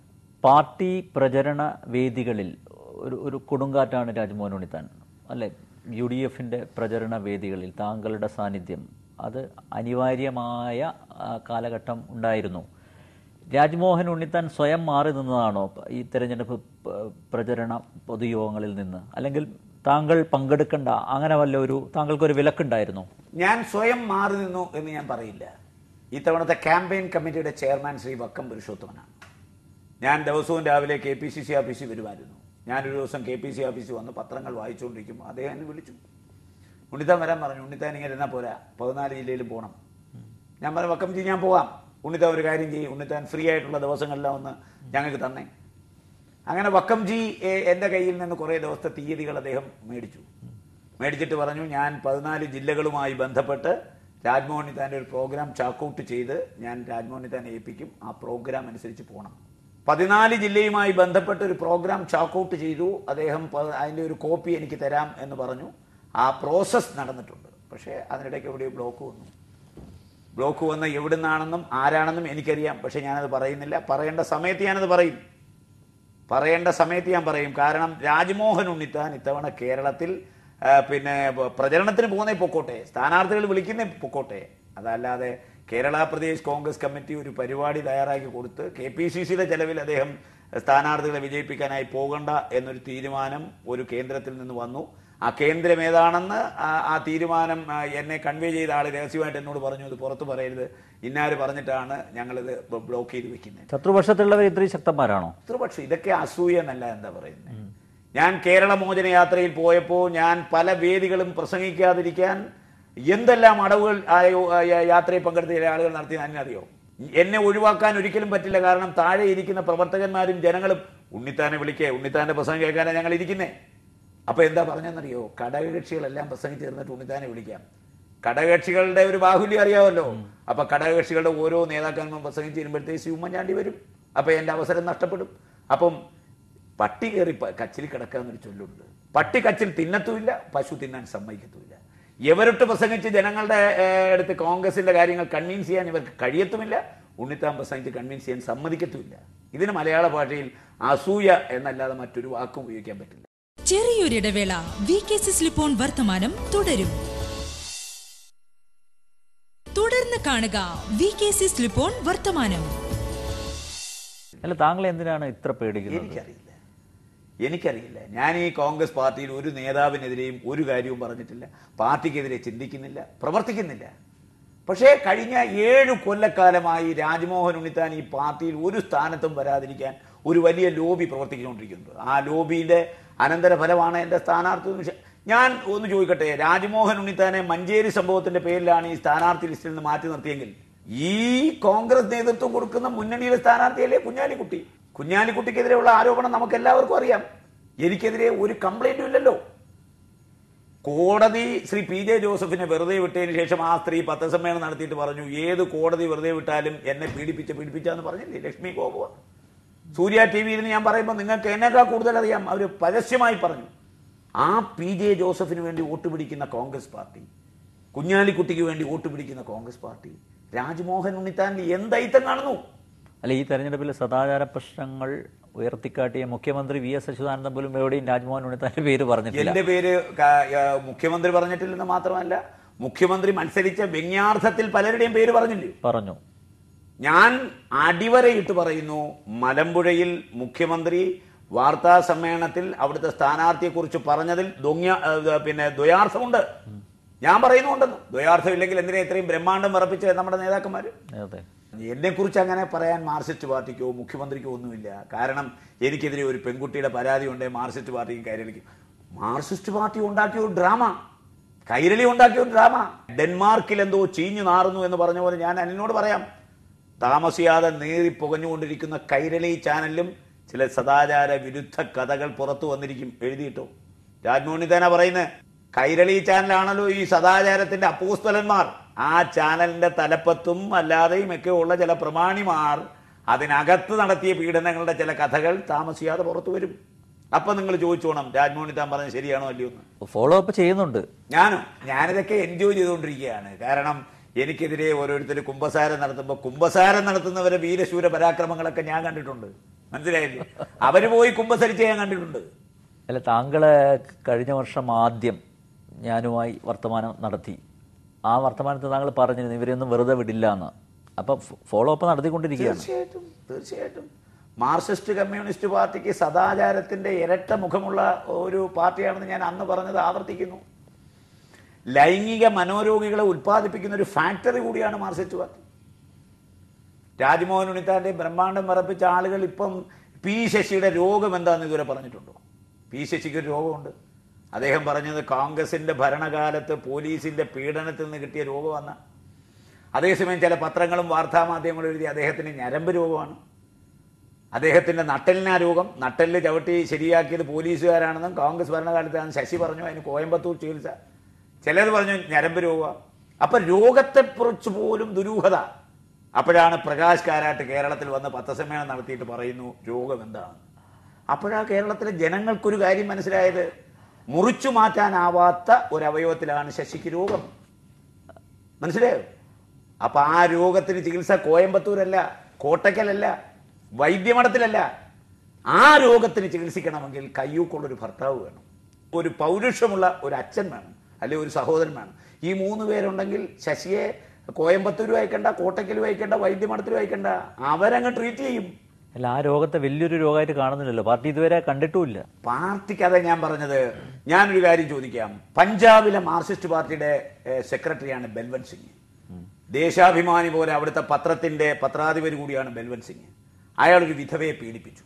പാർട്ടി പ്രചരണ വേദികളിൽ ഒരു ഒരു കൊടുങ്കാറ്റാണ് രാജ്മോഹൻ ഉണ്ണിത്താൻ അല്ലെ യു ഡി എഫിൻ്റെ പ്രചരണ വേദികളിൽ താങ്കളുടെ സാന്നിധ്യം അത് അനിവാര്യമായ ആ, കാലഘട്ടം ഉണ്ടായിരുന്നു രാജ്മോഹൻ ഉണ്ണിത്താൻ സ്വയം മാറി നിന്നതാണോ ഈ തെരഞ്ഞെടുപ്പ് പ- പ്രചരണ പൊതുയോഗങ്ങളിൽ നിന്ന് അല്ലെങ്കിൽ താങ്കൾ പങ്കെടുക്കേണ്ട അങ്ങനെ വല്ല ഒരു താങ്കൾക്കൊരു വിലക്കുണ്ടായിരുന്നോ
ഞാൻ സ്വയം മാറി നിന്നു എന്ന് ഞാൻ പറയില്ല ഇത്തവണത്തെ ക്യാമ്പയിൻ കമ്മിറ്റിയുടെ ചെയർമാൻ ശ്രീ വക്കം പുരുഷോത്തമനാണ് ഞാൻ ദിവസവും രാവിലെ കെ പി സി സി ഓഫീസിൽ വരുമായിരുന്നു ഞാനൊരു ദിവസം കെ പി സി ഓഫീസിൽ വന്ന് പത്രങ്ങൾ വായിച്ചുകൊണ്ടിരിക്കുമ്പോൾ അദ്ദേഹം എന്നെ വിളിച്ചു ഉണ്ണിത്താൻ വരാൻ പറഞ്ഞു ഉണ്ണിത്താൻ ഇങ്ങനെ ഇരുന്നാൽ പോരാ പതിനാല് ജില്ലയിലും പോകണം ഞാൻ പറഞ്ഞു വക്കംജി ഞാൻ പോകാം ഉണ്ണിത്താൻ ഒരു കാര്യം ചെയ്യും ഉണ്ണിത്താൻ ഫ്രീ ആയിട്ടുള്ള ദിവസങ്ങളെല്ലാം ഒന്ന് ഞങ്ങൾക്ക് തന്നെ അങ്ങനെ വക്കംജി എ- എൻ്റെ കയ്യിൽ നിന്ന് കുറേ ദിവസത്തെ തീയതികൾ അദ്ദേഹം മേടിച്ചു മേടിച്ചിട്ട് പറഞ്ഞു ഞാൻ പതിനാല് ജില്ലകളുമായി ബന്ധപ്പെട്ട് രാജ്മോഹനിത്താൻ്റെ ഒരു പ്രോഗ്രാം ചാക്കൗട്ട് ചെയ്ത് ഞാൻ രാജ്മോഹനിത്താനെ ഏൽപ്പിക്കും ആ പ്രോഗ്രാം അനുസരിച്ച് പോകണം പതിനാല് ജില്ലയുമായി ബന്ധപ്പെട്ട് ഒരു പ്രോഗ്രാം ചാക്കൗട്ട് ചെയ്തു അദ്ദേഹം പ- അതിൻ്റെ ഒരു കോപ്പി എനിക്ക് തരാം എന്ന് പറഞ്ഞു ആ പ്രോസസ്സ് നടന്നിട്ടുണ്ട് പക്ഷേ അതിനിടയ്ക്ക് എവിടെയോ ബ്ലോക്ക് വന്നു ബ്ലോക്ക് വന്ന എവിടുന്നാണെന്നും ആരാണെന്നും എനിക്കറിയാം പക്ഷെ ഞാനത് പറയുന്നില്ല പറയേണ്ട സമയത്ത് ഞാനത് പറയും പറയേണ്ട സമയത്ത് ഞാൻ പറയും കാരണം രാജ്മോഹൻ ഉണ്ണിത്താൻ ഇത്തവണ കേരളത്തിൽ ആ, പിന്നെ പ- പ്രചരണത്തിന് പോകുന്നേ പൊക്കോട്ടെ സ്ഥാനാർത്ഥികൾ വിളിക്കുന്നേ പൊക്കോട്ടെ അതല്ലാതെ കേരള പ്രദേശ് കോൺഗ്രസ് കമ്മിറ്റി ഒരു പരിപാടി തയ്യാറാക്കി കൊടുത്ത് കെ പി സി സിയുടെ ചെലവിൽ അദ്ദേഹം സ്ഥാനാർത്ഥികളെ വിജയിപ്പിക്കാനായി പോകണ്ട എന്നൊരു തീരുമാനം ഒരു കേന്ദ്രത്തിൽ നിന്ന് വന്നു ആ കേന്ദ്രം ഏതാണെന്ന് ആ- ആ തീരുമാനം ആ, എന്നെ കൺവേ ചെയ്ത ആൾ രഹസ്യമായിട്ട് എന്നോട് പറഞ്ഞു ഇത് പുറത്ത് പറയരുത് ഇന്നാര് പറഞ്ഞിട്ടാണ് ഞങ്ങളിത് ബ- ബ്ലോക്ക് ചെയ്ത് വെക്കുന്നത്
ശത്രുപക്ഷത്തുള്ളവർ ഇത്രയും ശക്തന്മാരാണോ
പക്ഷെ ഇതൊക്കെ അസൂയ എന്നല്ല എന്താ പറയുന്നത് ഞാൻ കേരള മോചന യാത്രയിൽ പോയപ്പോൾ ഞാൻ പല വേദികളും പ്രസംഗിക്കാതിരിക്കാൻ എന്തെല്ലാം അടവുകൾ ആ യോ- ആ യാ- യാത്രയിൽ പങ്കെടുത്ത ചില ആളുകൾ നടത്തി അറിയോ എന്നെ ഒഴിവാക്കാൻ ഒരിക്കലും പറ്റില്ല കാരണം താഴെ ഇരിക്കുന്ന പ്രവർത്തകന്മാരും ജനങ്ങളും ഉണ്ണിത്താനെ വിളിക്കേ ഉണ്ണിത്താന്റെ പ്രസംഗം കേൾക്കാനാണ് ഞങ്ങൾ ഇരിക്കുന്നേ അപ്പൊ എന്താ പറഞ്ഞെന്നറിയോ ഘടകകക്ഷികളെല്ലാം പ്രസംഗിച്ച് തീർന്നിട്ട് ഉണ്ണിത്താനെ വിളിക്കാം ഘടകകക്ഷികളുടെ ഒരു ബാഹുല്യം അറിയാമല്ലോ അപ്പൊ ഘടകകക്ഷികളുടെ ഓരോ നേതാക്കന്മാരും പ്രസംഗിച്ച് വരുമ്പോഴത്തേക്ക് ഉമ്മൻചാണ്ടി വരും അപ്പൊ എന്റെ അവസരം നഷ്ടപ്പെടും അപ്പം പട്ടി കയറി പ- കച്ചിൽ കിടക്കാന്നൊരു ചൊല്ലുണ്ട് പട്ടി കച്ചിൽ തിന്നത്തുമില്ല പശു തിന്നാൻ സമ്മതിക്കത്തുമില്ല എവരൊട്ട് പ്രസംഗിച്ച് ജനങ്ങളുടെ ഏഹ്, അടുത്ത് കോൺഗ്രസിന്റെ കാര്യങ്ങൾ കൺവിൻസ് ചെയ്യാൻ ഇവർക്ക് കഴിയത്തുമില്ല ഉണ്ണിത്താൻ പ്രസംഗിച്ച് കൺവിൻസ് ചെയ്യാൻ സമ്മതിക്കത്തുമില്ല ഇതിന് മലയാള ഭാഷയിൽ അസൂയ എന്നല്ലാതെ മറ്റൊരു വാക്കും ഉപയോഗിക്കാൻ പറ്റില്ല
ചെറിയൊരിടവേള വി കെ സി സ്ലിപ്പോൺ വർത്തമാനം തുടരും തുടർന്ന് കാണുക വി കെ സി സ്ലിപ്പോൺ വർത്തമാനം
അല്ല താങ്കൾ എന്തിനാണ് ഇത്ര പേടിക്കുന്നത്
എനിക്കറിയില്ല എനിക്കറിയില്ല ഞാൻ ഈ കോൺഗ്രസ് പാർട്ടിയിൽ ഒരു നേതാവിനെതിരെയും ഒരു കാര്യവും പറഞ്ഞിട്ടില്ല പാർട്ടിക്കെതിരെ ചിന്തിക്കുന്നില്ല പ്രവർത്തിക്കുന്നില്ല പക്ഷേ കഴിഞ്ഞ ഏഴു കൊല്ലക്കാലമായി രാജ്മോഹൻ ഉണ്ണിത്താൻ ഈ പാർട്ടിയിൽ ഒരു സ്ഥാനത്തും വരാതിരിക്കാൻ ഒരു വലിയ ലോബി പ്രവർത്തിച്ചുകൊണ്ടിരിക്കുന്നുണ്ട് ആ ലോബിയുടെ അനന്തരഫലമാണ് എൻ്റെ സ്ഥാനാർത്ഥി നിഷ- ഞാൻ ഒന്ന് ചോദിക്കട്ടെ രാജ്മോഹൻ ഉണ്ണിത്താനെ മഞ്ചേരി സംഭവത്തിന്റെ പേരിലാണ് ഈ സ്ഥാനാർത്ഥി ലിസ്റ്റിൽ നിന്ന് മാറ്റി നിർത്തിയെങ്കിൽ ഈ കോൺഗ്രസ് നേതൃത്വം കൊടുക്കുന്ന മുന്നണിയിലെ സ്ഥാനാർത്ഥിയല്ലേ കുഞ്ഞാലിക്കുട്ടി കുഞ്ഞാലിക്കുട്ടിക്കെതിരെയുള്ള ആരോപണം നമുക്ക് എല്ലാവർക്കും അറിയാം എനിക്കെതിരെ ഒരു കംപ്ലൈന്റും ഇല്ലല്ലോ കോടതി ശ്രീ പി ജെ ജോസഫിനെ വെറുതെ വിട്ടതിന് ശേഷം ആ സ്ത്രീ പത്രസമ്മേളനം നടത്തിയിട്ട് പറഞ്ഞു ഏത് കോടതി വെറുതെ വിട്ടാലും എന്നെ പീഡിപ്പിച്ച് പീഡിപ്പിച്ചാന്ന് പറഞ്ഞില്ലേ ലക്ഷ്മി ഗോപുവ സൂര്യ ടി വിയിൽ ഞാൻ പറയുമ്പോൾ നിങ്ങൾക്ക് എന്നേക്കാൾ കൂടുതൽ അറിയാം അവർ പരസ്യമായി പറഞ്ഞു ആ പി ജെ ജോസഫിന് വേണ്ടി വോട്ട് പിടിക്കുന്ന കോൺഗ്രസ് പാർട്ടി കുഞ്ഞാലിക്കുട്ടിക്ക് വേണ്ടി വോട്ട് പിടിക്കുന്ന കോൺഗ്രസ് പാർട്ടി രാജ്മോഹൻ ഉണ്ണിത്താനിൽ എന്തൈത്തം കാണുന്നു
അല്ല ഈ തെരഞ്ഞെടുപ്പിലെ സദാചാര പ്രശ്നങ്ങൾ ഉയർത്തിക്കാട്ടിയ മുഖ്യമന്ത്രി വി എസ് അച്യുതാനന്ദൻ പോലും എവിടെയും രാജ്മോഹൻ ഉണ്ണിത്താന്റെ പേര് പറഞ്ഞിട്ടില്ല
എന്റെ പേര് ക- ആ, മുഖ്യമന്ത്രി പറഞ്ഞിട്ടില്ലെന്ന് മാത്രമല്ല മുഖ്യമന്ത്രി മത്സരിച്ച വ്യംഗ്യാർത്ഥത്തിൽ പലരുടെയും പേര് പറഞ്ഞില്ലേ
പറഞ്ഞു
ഞാൻ അടിവരയിട്ട് പറയുന്നു മലമ്പുഴയിൽ മുഖ്യമന്ത്രി വാർത്താ സമ്മേളനത്തിൽ അവിടുത്തെ സ്ഥാനാർത്ഥിയെക്കുറിച്ച് പറഞ്ഞതിൽ ദൊങ്യ ആ, പിന്നെ ദ്വയാർത്ഥമുണ്ട് ഞാൻ പറയുന്നുണ്ടെന്ന് ദ്വയാർത്ഥം ഇല്ലെങ്കിൽ എന്തിനാ ഇത്രയും ബ്രഹ്മാണ്ടം വിറപ്പിച്ച നമ്മുടെ നേതാക്കന്മാര്
അതെ
എന്നെ കുറിച്ച് അങ്ങനെ പറയാൻ മാർക്സിസ്റ്റ് പാർട്ടിക്കോ മുഖ്യമന്ത്രിക്കോ ഒന്നുമില്ല കാരണം എനിക്കെതിരെ ഒരു പെൺകുട്ടിയുടെ പരാതി ഉണ്ട് മാർക്സിസ്റ്റ് പാർട്ടിക്കും കൈരളിക്കും മാർക്സിസ്റ്റ് പാർട്ടി ഉണ്ടാക്കിയ ഒരു ഡ്രാമ കൈരളി ഉണ്ടാക്കിയ ഒരു ഡ്രാമ ഡെൻമാർക്കിൽ എന്തോ ചീഞ്ഞു നാറുന്നു എന്ന് പറഞ്ഞ പോലെ ഞാൻ അനിനോട് പറയാം താമസിയാതെ നേറി പുകഞ്ഞുകൊണ്ടിരിക്കുന്ന കൈരളി ചാനലിലും ചില സദാചാര വിരുദ്ധ കഥകൾ പുറത്തു വന്നിരിക്കും എഴുതിയിട്ടോ രാജ്മോഹൻ ഇതേന പറയുന്നത് കൈരളി ചാനലാണല്ലോ ഈ സദാചാരത്തിന്റെ അപ്പോസ്തലന്മാർ ആ ചാനലിന്റെ തലപ്പത്തും അല്ലാതെയും ഒക്കെ ഉള്ള ചില പ്രമാണിമാർ അതിനകത്ത് നടത്തിയ പീഡനങ്ങളുടെ ചില കഥകൾ താമസിയാതെ പുറത്തു വരും അപ്പൊ നിങ്ങൾ ചോദിച്ചോണം രാജ്മോഹൻ താൻ പറഞ്ഞത് ശരിയാണോ അല്ലയോ എന്ന്
ഫോളോ അപ്പ് ചെയ്യുന്നുണ്ട്
ഞാനോ ഞാനിതൊക്കെ എൻജോയ് ചെയ്തുകൊണ്ടിരിക്കുകയാണ് കാരണം എനിക്കെതിരെ ഓരോരുത്തർ കുംഭസാരം നടത്തുമ്പോൾ കുംഭസാരം നടത്തുന്നവരെ വീരശൂര പരാക്രമങ്ങളൊക്കെ ഞാൻ കണ്ടിട്ടുണ്ട് മനസ്സിലായില്ലേ അവര് പോയി കുംഭസരിച്ച് ഞാൻ കണ്ടിട്ടുണ്ട്
അല്ല താങ്കള് കഴിഞ്ഞ വർഷം ആദ്യം ഞാനുമായി വർത്തമാനം നടത്തി ആ വർത്തമാനത്തിൽ താങ്കൾ പറഞ്ഞിരുന്നു ഇവരെയൊന്നും വെറുതെ വിടില്ല എന്ന് അപ്പൊ ഫോളോ അപ്പ് നടത്തിക്കൊണ്ടിരിക്കുകയാണ്
തീർച്ചയായിട്ടും തീർച്ചയായിട്ടും മാർക്സിസ്റ്റ് കമ്മ്യൂണിസ്റ്റ് പാർട്ടിക്ക് സദാചാരത്തിന്റെ ഇരട്ട മുഖമുള്ള ഒരു പാർട്ടിയാണെന്ന് ഞാൻ അന്ന് പറഞ്ഞത് ആവർത്തിക്കുന്നു ലൈംഗിക മനോരോഗികളെ ഉൽപ്പാദിപ്പിക്കുന്ന ഒരു ഫാക്ടറി കൂടിയാണ് മാർക്സിസ്റ്റ് പാർട്ടി രാജ്മോഹൻ ഉണ്ണിത്താന്റെ ബ്രഹ്മാണ്ടം വിറപ്പിച്ച ആളുകൾ ഇപ്പം പി ശശിയുടെ രോഗം എന്താണെന്ന് ഇതുവരെ പറഞ്ഞിട്ടുണ്ടോ പി ശശിക്ക് ഒരു രോഗമുണ്ട് അദ്ദേഹം പറഞ്ഞത് കോൺഗ്രസിന്റെ ഭരണകാലത്ത് പോലീസിന്റെ പീഡനത്തിൽ നിന്ന് കിട്ടിയ രോഗമെന്ന അതേസമയം ചില പത്രങ്ങളും വാർത്താമാധ്യമങ്ങളും എഴുതി അദ്ദേഹത്തിന് ഞരമ്പ് രോഗമാണ് അദ്ദേഹത്തിന്റെ നട്ടലിനാ രോഗം നട്ടലിൽ ചവിട്ടി ശരിയാക്കിയത് പോലീസുകാരാണെന്നും കോൺഗ്രസ് ഭരണകാലത്താണ് ശശി പറഞ്ഞു അതിന് കോയമ്പത്തൂർ ചികിത്സ ചിലർ പറഞ്ഞു ഞരമ്പ് രോഗം അപ്പൊ രോഗത്തെക്കുറിച്ച് പോലും ദുരൂഹത അപ്പോഴാണ് പ്രകാശ് കാരാട്ട് കേരളത്തിൽ വന്ന് പത്രസമ്മേളനം നടത്തിയിട്ട് പറയുന്നു രോഗം എന്താണ് അപ്പോഴാ കേരളത്തിലെ ജനങ്ങൾക്കൊരു കാര്യം മനസ്സിലായത് മുറിച്ചു മാറ്റാനാവാത്ത ഒരു അവയവത്തിലാണ് ശശിക്ക് രോഗം മനസ്സിലായോ അപ്പൊ ആ രോഗത്തിന് ചികിത്സ കോയമ്പത്തൂരല്ല കോട്ടയ്ക്കലല്ല വൈദ്യമഠത്തിലല്ല ആ രോഗത്തിന് ചികിത്സിക്കണമെങ്കിൽ കയ്യൂക്കുള്ളൊരു ഭർത്താവ് വേണം ഒരു പൗരുഷമുള്ള ഒരു അച്ഛൻ വേണം അല്ലെങ്കിൽ ഒരു സഹോദരൻ വേണം ഈ മൂന്ന് പേരുണ്ടെങ്കിൽ ശശിയെ കോയമ്പത്തൂരും അയക്കണ്ട കോട്ടയ്ക്കലും അയക്കണ്ട വൈദ്യമഠത്തിലും അയക്കണ്ട അവരങ്ങ് ട്രീറ്റ് ചെയ്യും
അല്ല ആ രോഗത്തെ വലിയൊരു രോഗമായിട്ട് കാണുന്നില്ലല്ലോ പാർട്ടി ഇതുവരെ കണ്ടിട്ടുമില്ല
പാർട്ടിക്ക് അതാ ഞാൻ പറഞ്ഞത് ഞാനൊരു കാര്യം ചോദിക്കാം പഞ്ചാബിലെ മാർക്സിസ്റ്റ് പാർട്ടിയുടെ ഏഹ്, സെക്രട്ടറിയാണ് ബൽവൻ സിംഗ് ദേശാഭിമാനി പോലെ അവിടുത്തെ പത്രത്തിന്റെ പത്രാധിപതി കൂടിയാണ് ബൽവൻ സിംഗ് അയാൾ ഒരു വിധവയെ പീഡിപ്പിച്ചു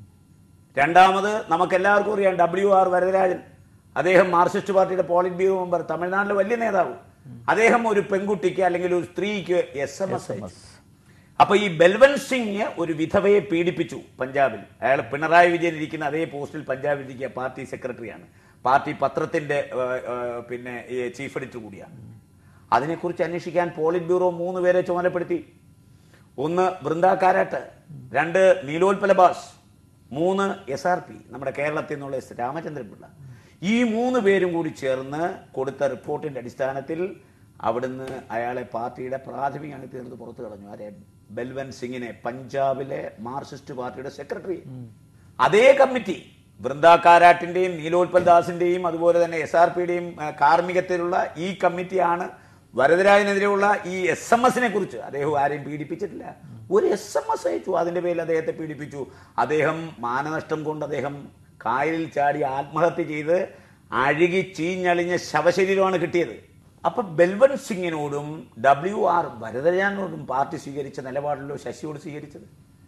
രണ്ടാമത് നമുക്കെല്ലാവർക്കും അറിയാം ഡബ്ല്യു ആർ വരദരാജൻ അദ്ദേഹം മാർക്സിസ്റ്റ് പാർട്ടിയുടെ പോളിറ്റ് ബ്യൂറോ മെമ്പർ തമിഴ്നാട്ടിലെ വലിയ നേതാവ് അദ്ദേഹം ഒരു പെൺകുട്ടിക്ക് അല്ലെങ്കിൽ ഒരു സ്ത്രീക്ക് എസ് എം എസ് അയച്ചു അപ്പൊ ഈ ബൽവൻ സിംഗ് ഒരു വിധവയെ പീഡിപ്പിച്ചു പഞ്ചാബിൽ അയാൾ പിണറായി വിജയൻ ഇരിക്കുന്ന അതേ പോസ്റ്റിൽ പഞ്ചാബിൽ ഇരിക്കുക പാർട്ടി സെക്രട്ടറിയാണ് പാർട്ടി പത്രത്തിന്റെ ഏഹ്, ഏഹ്, പിന്നെ ഈ ചീഫ് എഡിറ്റർ കൂടിയാണ് അതിനെക്കുറിച്ച് അന്വേഷിക്കാൻ പോളിറ്റ് ബ്യൂറോ മൂന്ന് പേരെ ചുമതലപ്പെടുത്തി ഒന്ന് ബൃന്ദ കാരാട്ട് രണ്ട് നീലോത്പല ബാസ് മൂന്ന് എസ് ആർ പി നമ്മുടെ കേരളത്തിൽ നിന്നുള്ള എസ് രാമചന്ദ്രൻപിള്ള ഈ മൂന്ന് പേരും കൂടി ചേർന്ന് കൊടുത്ത റിപ്പോർട്ടിന്റെ അടിസ്ഥാനത്തിൽ അവിടുന്ന് അയാളെ പാർട്ടിയുടെ പ്രാഥമിക അംഗത്തിൽ നിന്ന് പുറത്തു കളഞ്ഞു ആരെ ബൽവൻ സിംഗിനെ പഞ്ചാബിലെ മാർക്സിസ്റ്റ് പാർട്ടിയുടെ സെക്രട്ടറി അതേ കമ്മിറ്റി ബൃന്ദ കാരാട്ടിന്റെയും നീലോത്പൽ ദാസിന്റെയും അതുപോലെ തന്നെ എസ് ആർ പിയുടെയും കാർമ്മികത്തിലുള്ള ഈ കമ്മിറ്റിയാണ് വരദരാജനെതിരെയുള്ള ഈ എസ് എം എസിനെ കുറിച്ച് അദ്ദേഹം ആരെയും പീഡിപ്പിച്ചിട്ടില്ല ഒരു എസ് എം എസ് അയച്ചു അതിന്റെ പേരിൽ അദ്ദേഹത്തെ പീഡിപ്പിച്ചു അദ്ദേഹം മാനനഷ്ടം കൊണ്ട് അദ്ദേഹം കായലിൽ ചാടി ആത്മഹത്യ ചെയ്ത് അഴുകി ചീഞ്ഞളിഞ്ഞ ശവശരീരമാണ് കിട്ടിയത് അപ്പൊ ബൽവൻ സിംഗിനോടും ഡബ്ല്യു ആർ വരദരാജനോടും പാർട്ടി സ്വീകരിച്ച നിലപാടല്ലോ ശശിയോട് സ്വീകരിച്ചത്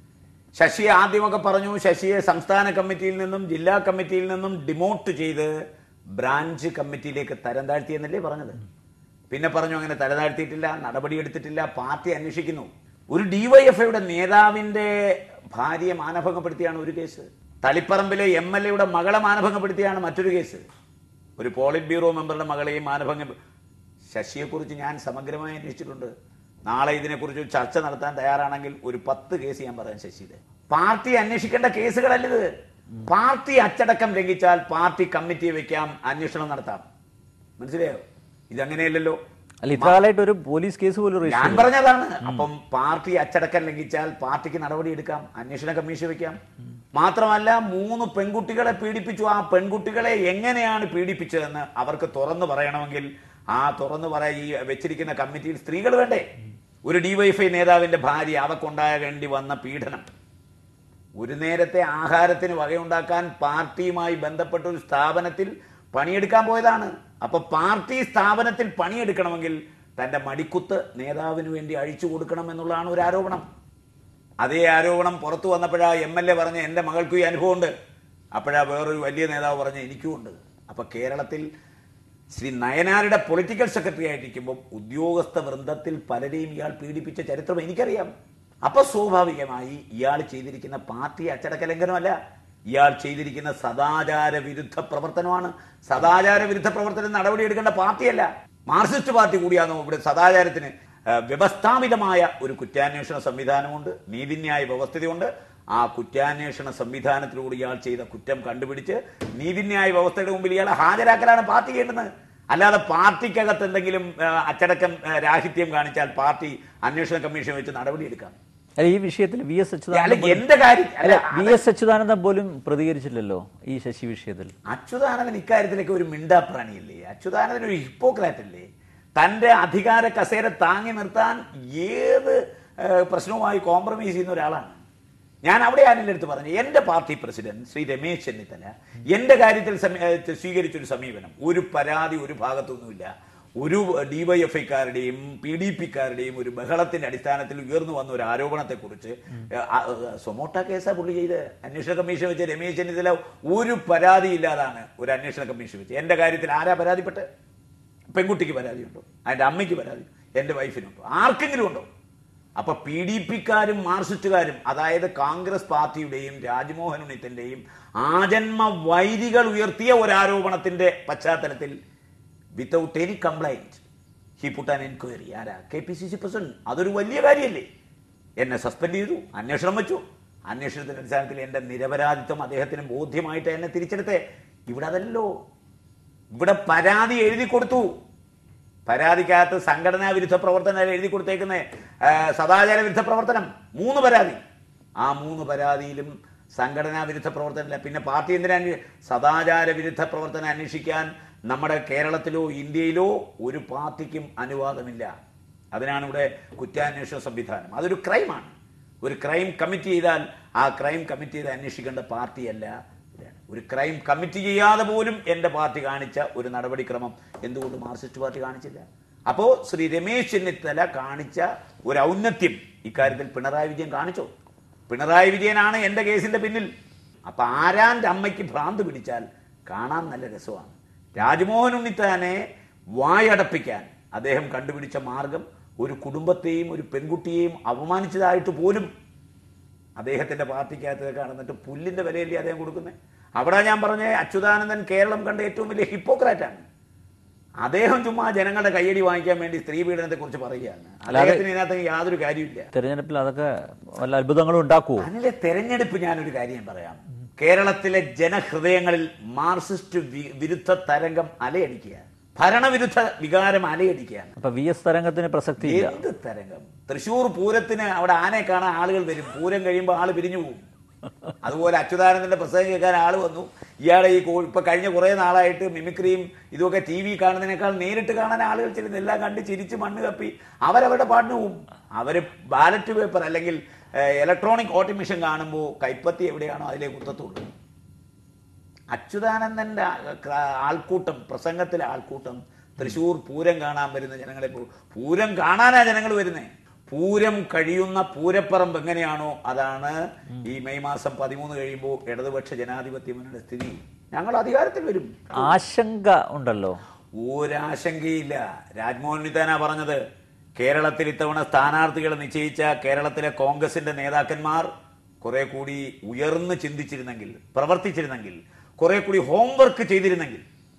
ശശിയെ ആദ്യമൊക്കെ പറഞ്ഞു ശശിയെ സംസ്ഥാന കമ്മിറ്റിയിൽ നിന്നും ജില്ലാ കമ്മിറ്റിയിൽ നിന്നും ഡിമോട്ട് ചെയ്ത് ബ്രാഞ്ച് കമ്മിറ്റിയിലേക്ക് തരം താഴ്ത്തിയെന്നല്ലേ പറഞ്ഞത് പിന്നെ പറഞ്ഞു അങ്ങനെ തരം താഴ്ത്തിയിട്ടില്ല നടപടിയെടുത്തിട്ടില്ല പാർട്ടി അന്വേഷിക്കുന്നു ഒരു ഡിവൈഎഫ്ഐയുടെ നേതാവിന്റെ ഭാര്യയെ മാനഭംഗപ്പെടുത്തിയാണ് ഒരു കേസ് തളിപ്പറമ്പിലെ എം എൽ എയുടെ മകളെ മാനഭംഗപ്പെടുത്തിയാണ് മറ്റൊരു കേസ് ഒരു പോളിറ്റ് ബ്യൂറോ മെമ്പറുടെ മകളെയും മാനഭംഗം ശശിയെക്കുറിച്ച് ഞാൻ സമഗ്രമായി അന്വേഷിച്ചിട്ടുണ്ട് നാളെ ഇതിനെക്കുറിച്ച് ഒരു ചർച്ച നടത്താൻ തയ്യാറാണെങ്കിൽ ഒരു പത്ത് കേസ് ഞാൻ പറയാം ശശിയുടെ പാർട്ടി അന്വേഷിക്കേണ്ട കേസുകളല്ലിത് പാർട്ടി അച്ചടക്കം ലംഘിച്ചാൽ പാർട്ടി കമ്മിറ്റിയെ വെക്കാം അന്വേഷണം നടത്താം മനസ്സിലായോ ഇതങ്ങനെയല്ലല്ലോ
അല്ല ഇത്ര കാലമായിട്ട് ഒരു പോലീസ് കേസ് പോലും രജിസ്റ്റർ
ഞാൻ പറഞ്ഞതാണ് അപ്പം പാർട്ടി അച്ചടക്കം ലംഘിച്ചാൽ പാർട്ടിക്ക് നടപടി എടുക്കാം അന്വേഷണ കമ്മീഷൻ വെക്കാം മാത്രമല്ല മൂന്ന് പെൺകുട്ടികളെ പീഡിപ്പിച്ചു ആ പെൺകുട്ടികളെ എങ്ങനെയാണ് പീഡിപ്പിച്ചതെന്ന് അവർക്ക് തുറന്നു പറയണമെങ്കിൽ ആ തുറന്നു പറയാൻ ഈ വെച്ചിരിക്കുന്ന കമ്മിറ്റിയിൽ സ്ത്രീകൾ വേണ്ടേ ഒരു ഡിവൈഫൈ നേതാവിന്റെ ഭാര്യ അവക്കുണ്ടാകേണ്ടി വന്ന പീഡനം ഒരു നേരത്തെ ആഹാരത്തിന് വകയുണ്ടാക്കാൻ പാർട്ടിയുമായി ബന്ധപ്പെട്ട ഒരു സ്ഥാപനത്തിൽ പണിയെടുക്കാൻ പോയതാണ് അപ്പൊ പാർട്ടി സ്ഥാപനത്തിൽ പണിയെടുക്കണമെങ്കിൽ തന്റെ മടിക്കുത്ത് നേതാവിന് വേണ്ടി അഴിച്ചു കൊടുക്കണം എന്നുള്ളതാണ് ഒരു ആരോപണം അതേ ആരോപണം പുറത്തു വന്നപ്പോഴാ എം എൽ എ പറഞ്ഞ എന്റെ മകൾക്കും ഈ അനുഭവമുണ്ട് അപ്പോഴാ വേറൊരു വലിയ നേതാവ് പറഞ്ഞ എനിക്കും ഉണ്ട് അപ്പൊ കേരളത്തിൽ ശ്രീ നയനാരുടെ പൊളിറ്റിക്കൽ സെക്രട്ടറി ആയിട്ടിരിക്കുമ്പോൾ ഉദ്യോഗസ്ഥ വൃന്ദത്തിൽ പലരെയും ഇയാൾ പീഡിപ്പിച്ച ചരിത്രം എനിക്കറിയാം അപ്പൊ സ്വാഭാവികമായി ഇയാൾ ചെയ്തിരിക്കുന്ന പാർട്ടി അച്ചടക്ക ലംഘനമല്ല ഇയാൾ ചെയ്തിരിക്കുന്ന സദാചാര വിരുദ്ധ പ്രവർത്തനമാണ് സദാചാര വിരുദ്ധ പ്രവർത്തനം നടപടിയെടുക്കേണ്ട പാർട്ടിയല്ല മാർക്സിസ്റ്റ് പാർട്ടി കൂടിയാണോ ഇവിടെ സദാചാരത്തിന് ആ, വ്യവസ്ഥാപിതമായ ഒരു കുറ്റാന്വേഷണ സംവിധാനമുണ്ട് നീതിന്യായ വ്യവസ്ഥതയുണ്ട് ആ കുറ്റാന്വേഷണ സംവിധാനത്തിലൂടെ ഇയാൾ ചെയ്ത കുറ്റം കണ്ടുപിടിച്ച് നീതിന്യായ വ്യവസ്ഥയുടെ മുമ്പിൽ ഇയാളെ ഹാജരാക്കലാണ് പാർട്ടി ചെയ്യേണ്ടത് അല്ലാതെ പാർട്ടിക്കകത്ത് എന്തെങ്കിലും ആ, അച്ചടക്കം ആ, രാഹിത്യം കാണിച്ചാൽ പാർട്ടി അന്വേഷണ കമ്മീഷൻ വെച്ച് നടപടിയെടുക്കാം
അല്ല ഈ വിഷയത്തിൽ വി എസ്
അല്ല
അച്യുതാനന്ദൻ
എന്റെ കാര്യം
അല്ല
അല്ല
വി എസ് അച്യുതാനന്ദൻ പോലും പ്രതികരിച്ചില്ലല്ലോ ഈ ശശി വിഷയത്തിൽ
അച്യുതാനന്ദൻ ഇക്കാര്യത്തിലൊക്കെ ഒരു മിണ്ടാപ്രാണിയല്ലേ അച്യുതാനന്ദൻ ഒരു ഹിപ്പോക്രാറ്റ് അല്ലേ തന്റെ അധികാര കസേര താങ്ങി നിർത്താൻ ഏത് ഏഹ്, പ്രശ്നവുമായി കോംപ്രമൈസ് ചെയ്യുന്ന ഒരാളാണ് ഞാൻ അവിടെയാണ് എൻ്റെ അടുത്ത് പറഞ്ഞത് എന്റെ പാർട്ടി പ്രസിഡന്റ് ശ്രീ രമേശ് ചെന്നിത്തല എന്റെ കാര്യത്തിൽ സമീ- ഏഹ്, സ്വീകരിച്ചൊരു സമീപനം ഒരു പരാതി ഒരു ഭാഗത്തൊന്നുമില്ല ഒരു ഡിവൈഎഫ്ഐക്കാരുടെയും പി ഡി പിക്കാരുടെയും ഒരു ബഹളത്തിന്റെ അടിസ്ഥാനത്തിൽ ഉയർന്നു വന്ന ഒരു ആരോപണത്തെക്കുറിച്ച് ഏഹ്, ആ, ഏഹ്, സൊമോട്ട കേസാ പുള്ളി ചെയ്ത് അന്വേഷണ കമ്മീഷൻ വെച്ച് രമേശ് ചെന്നിത്തല ഒരു പരാതി ഇല്ലാതാണ് ഒരു അന്വേഷണ കമ്മീഷൻ വെച്ച് എന്റെ കാര്യത്തിൽ ആരാ പരാതിപ്പെട്ട് പെൺകുട്ടിക്ക് പരാതിയുണ്ടോ അതിന്റെ അമ്മയ്ക്ക് പരാതി എന്റെ വൈഫിനുണ്ടോ ആർക്കെങ്കിലും ഉണ്ടോ അപ്പൊ പി ഡി പിക്കാരും മാർക്സിസ്റ്റുകാരും അതായത് കോൺഗ്രസ് പാർട്ടിയുടെയും രാജ്മോഹൻ ഉണ്ണിത്തിന്റെയും ആജന്മ വൈരികൾ ഉയർത്തിയ ഒരു ആരോപണത്തിന്റെ പശ്ചാത്തലത്തിൽ without any complaint he put an enquiry ആരാ K P C C president അതൊരു വലിയ കാര്യമല്ലേ എന്നെ സസ്പെൻഡ് ചെയ്തു അന്വേഷണം വെച്ചു അന്വേഷണത്തിന്റെ അടിസ്ഥാനത്തിൽ എന്റെ നിരപരാധിത്വം അദ്ദേഹത്തിന് ബോധ്യമായിട്ട് എന്നെ തിരിച്ചെടുത്തേ ഇവിടെ അതല്ലോ ഇവിടെ പരാതി എഴുതി കൊടുത്തു പരാതിക്കകത്ത് സംഘടനാ വിരുദ്ധ പ്രവർത്തനം എഴുതി കൊടുത്തേക്കുന്ന സദാചാര വിരുദ്ധ പ്രവർത്തനം മൂന്ന് പരാതി ആ മൂന്ന് പരാതിയിലും സംഘടനാ വിരുദ്ധ പ്രവർത്തനമില്ല പിന്നെ പാർട്ടി എന്തിനാ അന്വേ- സദാചാര വിരുദ്ധ പ്രവർത്തനം അന്വേഷിക്കാൻ നമ്മുടെ കേരളത്തിലോ ഇന്ത്യയിലോ ഒരു പാർട്ടിക്കും അനുവാദമില്ല അതിനാണ് ഇവിടെ കുറ്റാന്വേഷണ സംവിധാനം അതൊരു ക്രൈമാണ് ഒരു ക്രൈം കമ്മിറ്റ് ചെയ്താൽ ആ ക്രൈം കമ്മിറ്റ് ചെയ്ത് അന്വേഷിക്കേണ്ട പാർട്ടിയല്ല ഇതാണ്. ഒരു ക്രൈം കമ്മിറ്റ് ചെയ്യാതെ പോലും എന്റെ പാർട്ടി കാണിച്ച ഒരു നടപടിക്രമം എന്തുകൊണ്ട് മാർക്സിസ്റ്റ് പാർട്ടി കാണിച്ചില്ല അപ്പോ ശ്രീ രമേശ് ചെന്നിത്തല കാണിച്ച ഒരു ഔന്നത്യം ഇക്കാര്യത്തിൽ പിണറായി വിജയൻ കാണിച്ചോ പിണറായി വിജയനാണ് എന്റെ കേസിന്റെ പിന്നിൽ അപ്പൊ ആരാന്റെ അമ്മയ്ക്ക് ഭ്രാന്ത് പിടിച്ചാൽ കാണാൻ നല്ല രസമാണ് രാജ്മോഹൻ ഉണ്ണിത്താനെ വായടപ്പിക്കാൻ അദ്ദേഹം കണ്ടുപിടിച്ച മാർഗം ഒരു കുടുംബത്തെയും ഒരു പെൺകുട്ടിയെയും അപമാനിച്ചതായിട്ട് പോലും അദ്ദേഹത്തിന്റെ പാർട്ടിക്കകത്ത് കാണുന്നിട്ട് പുല്ലിന്റെ വിലയല്ലേ അദ്ദേഹം കൊടുക്കുന്നത് അവിടെ ഞാൻ പറഞ്ഞ അച്യുതാനന്ദൻ കേരളം കണ്ട ഏറ്റവും വലിയ ഹിപ്പോക്രാറ്റാണ് അദ്ദേഹം ചുമ്മാ ജനങ്ങളുടെ കയ്യടി വാങ്ങിക്കാൻ വേണ്ടി സ്ത്രീ പീഡനത്തെ കുറിച്ച് പറയുകയാണ് അദ്ദേഹത്തിന് ഇതിനകത്ത് യാതൊരു കാര്യമില്ല
തെരഞ്ഞെടുപ്പിൽ അതൊക്കെ വല്ല അത്ഭുതങ്ങളും ഉണ്ടാക്കുവോ
അതിലെ തെരഞ്ഞെടുപ്പ് ഞാനൊരു കാര്യം പറയാം കേരളത്തിലെ ജനഹൃദയങ്ങളിൽ മാർക്സിസ്റ്റ് വി- വിരുദ്ധ തരംഗം അലയടിക്കുക ഭരണവിരുദ്ധ വികാരം അലയടിക്കുകയാണ്
അപ്പൊ വി എസ് തരംഗത്തിന് പ്രസക്തിയില്ല
എന്ത് തരംഗം തൃശ്ശൂർ പൂരത്തിന് അവിടെ ആനയെ കാണാൻ ആളുകൾ വരും പൂരം കഴിയുമ്പോൾ ആള് പിരിഞ്ഞു പോകും അതുപോലെ അച്യുതാനന്ദന്റെ പ്രസംഗം കേൾക്കാൻ ആള് വന്നു ഇയാളെ ഈ കോ- ഇപ്പൊ കഴിഞ്ഞ കുറെ നാളായിട്ട് മിമിക്രിയും ഇതൊക്കെ ടി വി കാണുന്നതിനേക്കാൾ നേരിട്ട് കാണാൻ ആളുകൾ ചെല്ലുന്നു എല്ലാം കണ്ട് ചിരിച്ച് മണ്ണ് കപ്പി അവരവരുടെ പാട്ടിന് പോവും അവര് ബാലറ്റ് പേപ്പർ അല്ലെങ്കിൽ ഇലക്ട്രോണിക് വോട്ടിംഗ് മെഷീൻ കാണുമ്പോൾ കൈപ്പത്തി എവിടെയാണോ അതിലേ കുത്തത്തുള്ളൂ അച്യുതാനന്ദന്റെ ആ- ക്ര- ആൾക്കൂട്ടം പ്രസംഗത്തിലെ ആൾക്കൂട്ടം തൃശൂർ പൂരം കാണാൻ വരുന്ന ജനങ്ങളെ പോ- പൂരം കാണാനാ ജനങ്ങൾ വരുന്നേ പൂരം കഴിയുന്ന പൂരപ്പറമ്പ് എങ്ങനെയാണോ അതാണ് ഈ മെയ് മാസം പതിമൂന്ന് കഴിയുമ്പോൾ ഇടതുപക്ഷ ജനാധിപത്യ മുന്നണിയുടെ സ്ഥിതി ഞങ്ങൾ അധികാരത്തിൽ വരും
ആശങ്ക ഉണ്ടല്ലോ
ഒരാശങ്കയില്ല രാജ്മോഹൻ ഉണ്ണിത്താനാ പറഞ്ഞത് കേരളത്തിൽ ഇത്തവണ സ്ഥാനാർത്ഥികളെ നിശ്ചയിച്ച കേരളത്തിലെ കോൺഗ്രസിന്റെ നേതാക്കന്മാർ കുറെ കൂടി ഉയർന്ന് ചിന്തിച്ചിരുന്നെങ്കിൽ പ്രവർത്തിച്ചിരുന്നെങ്കിൽ കുറെ കൂടി ഹോംവർക്ക് ചെയ്തിരുന്നെങ്കിൽ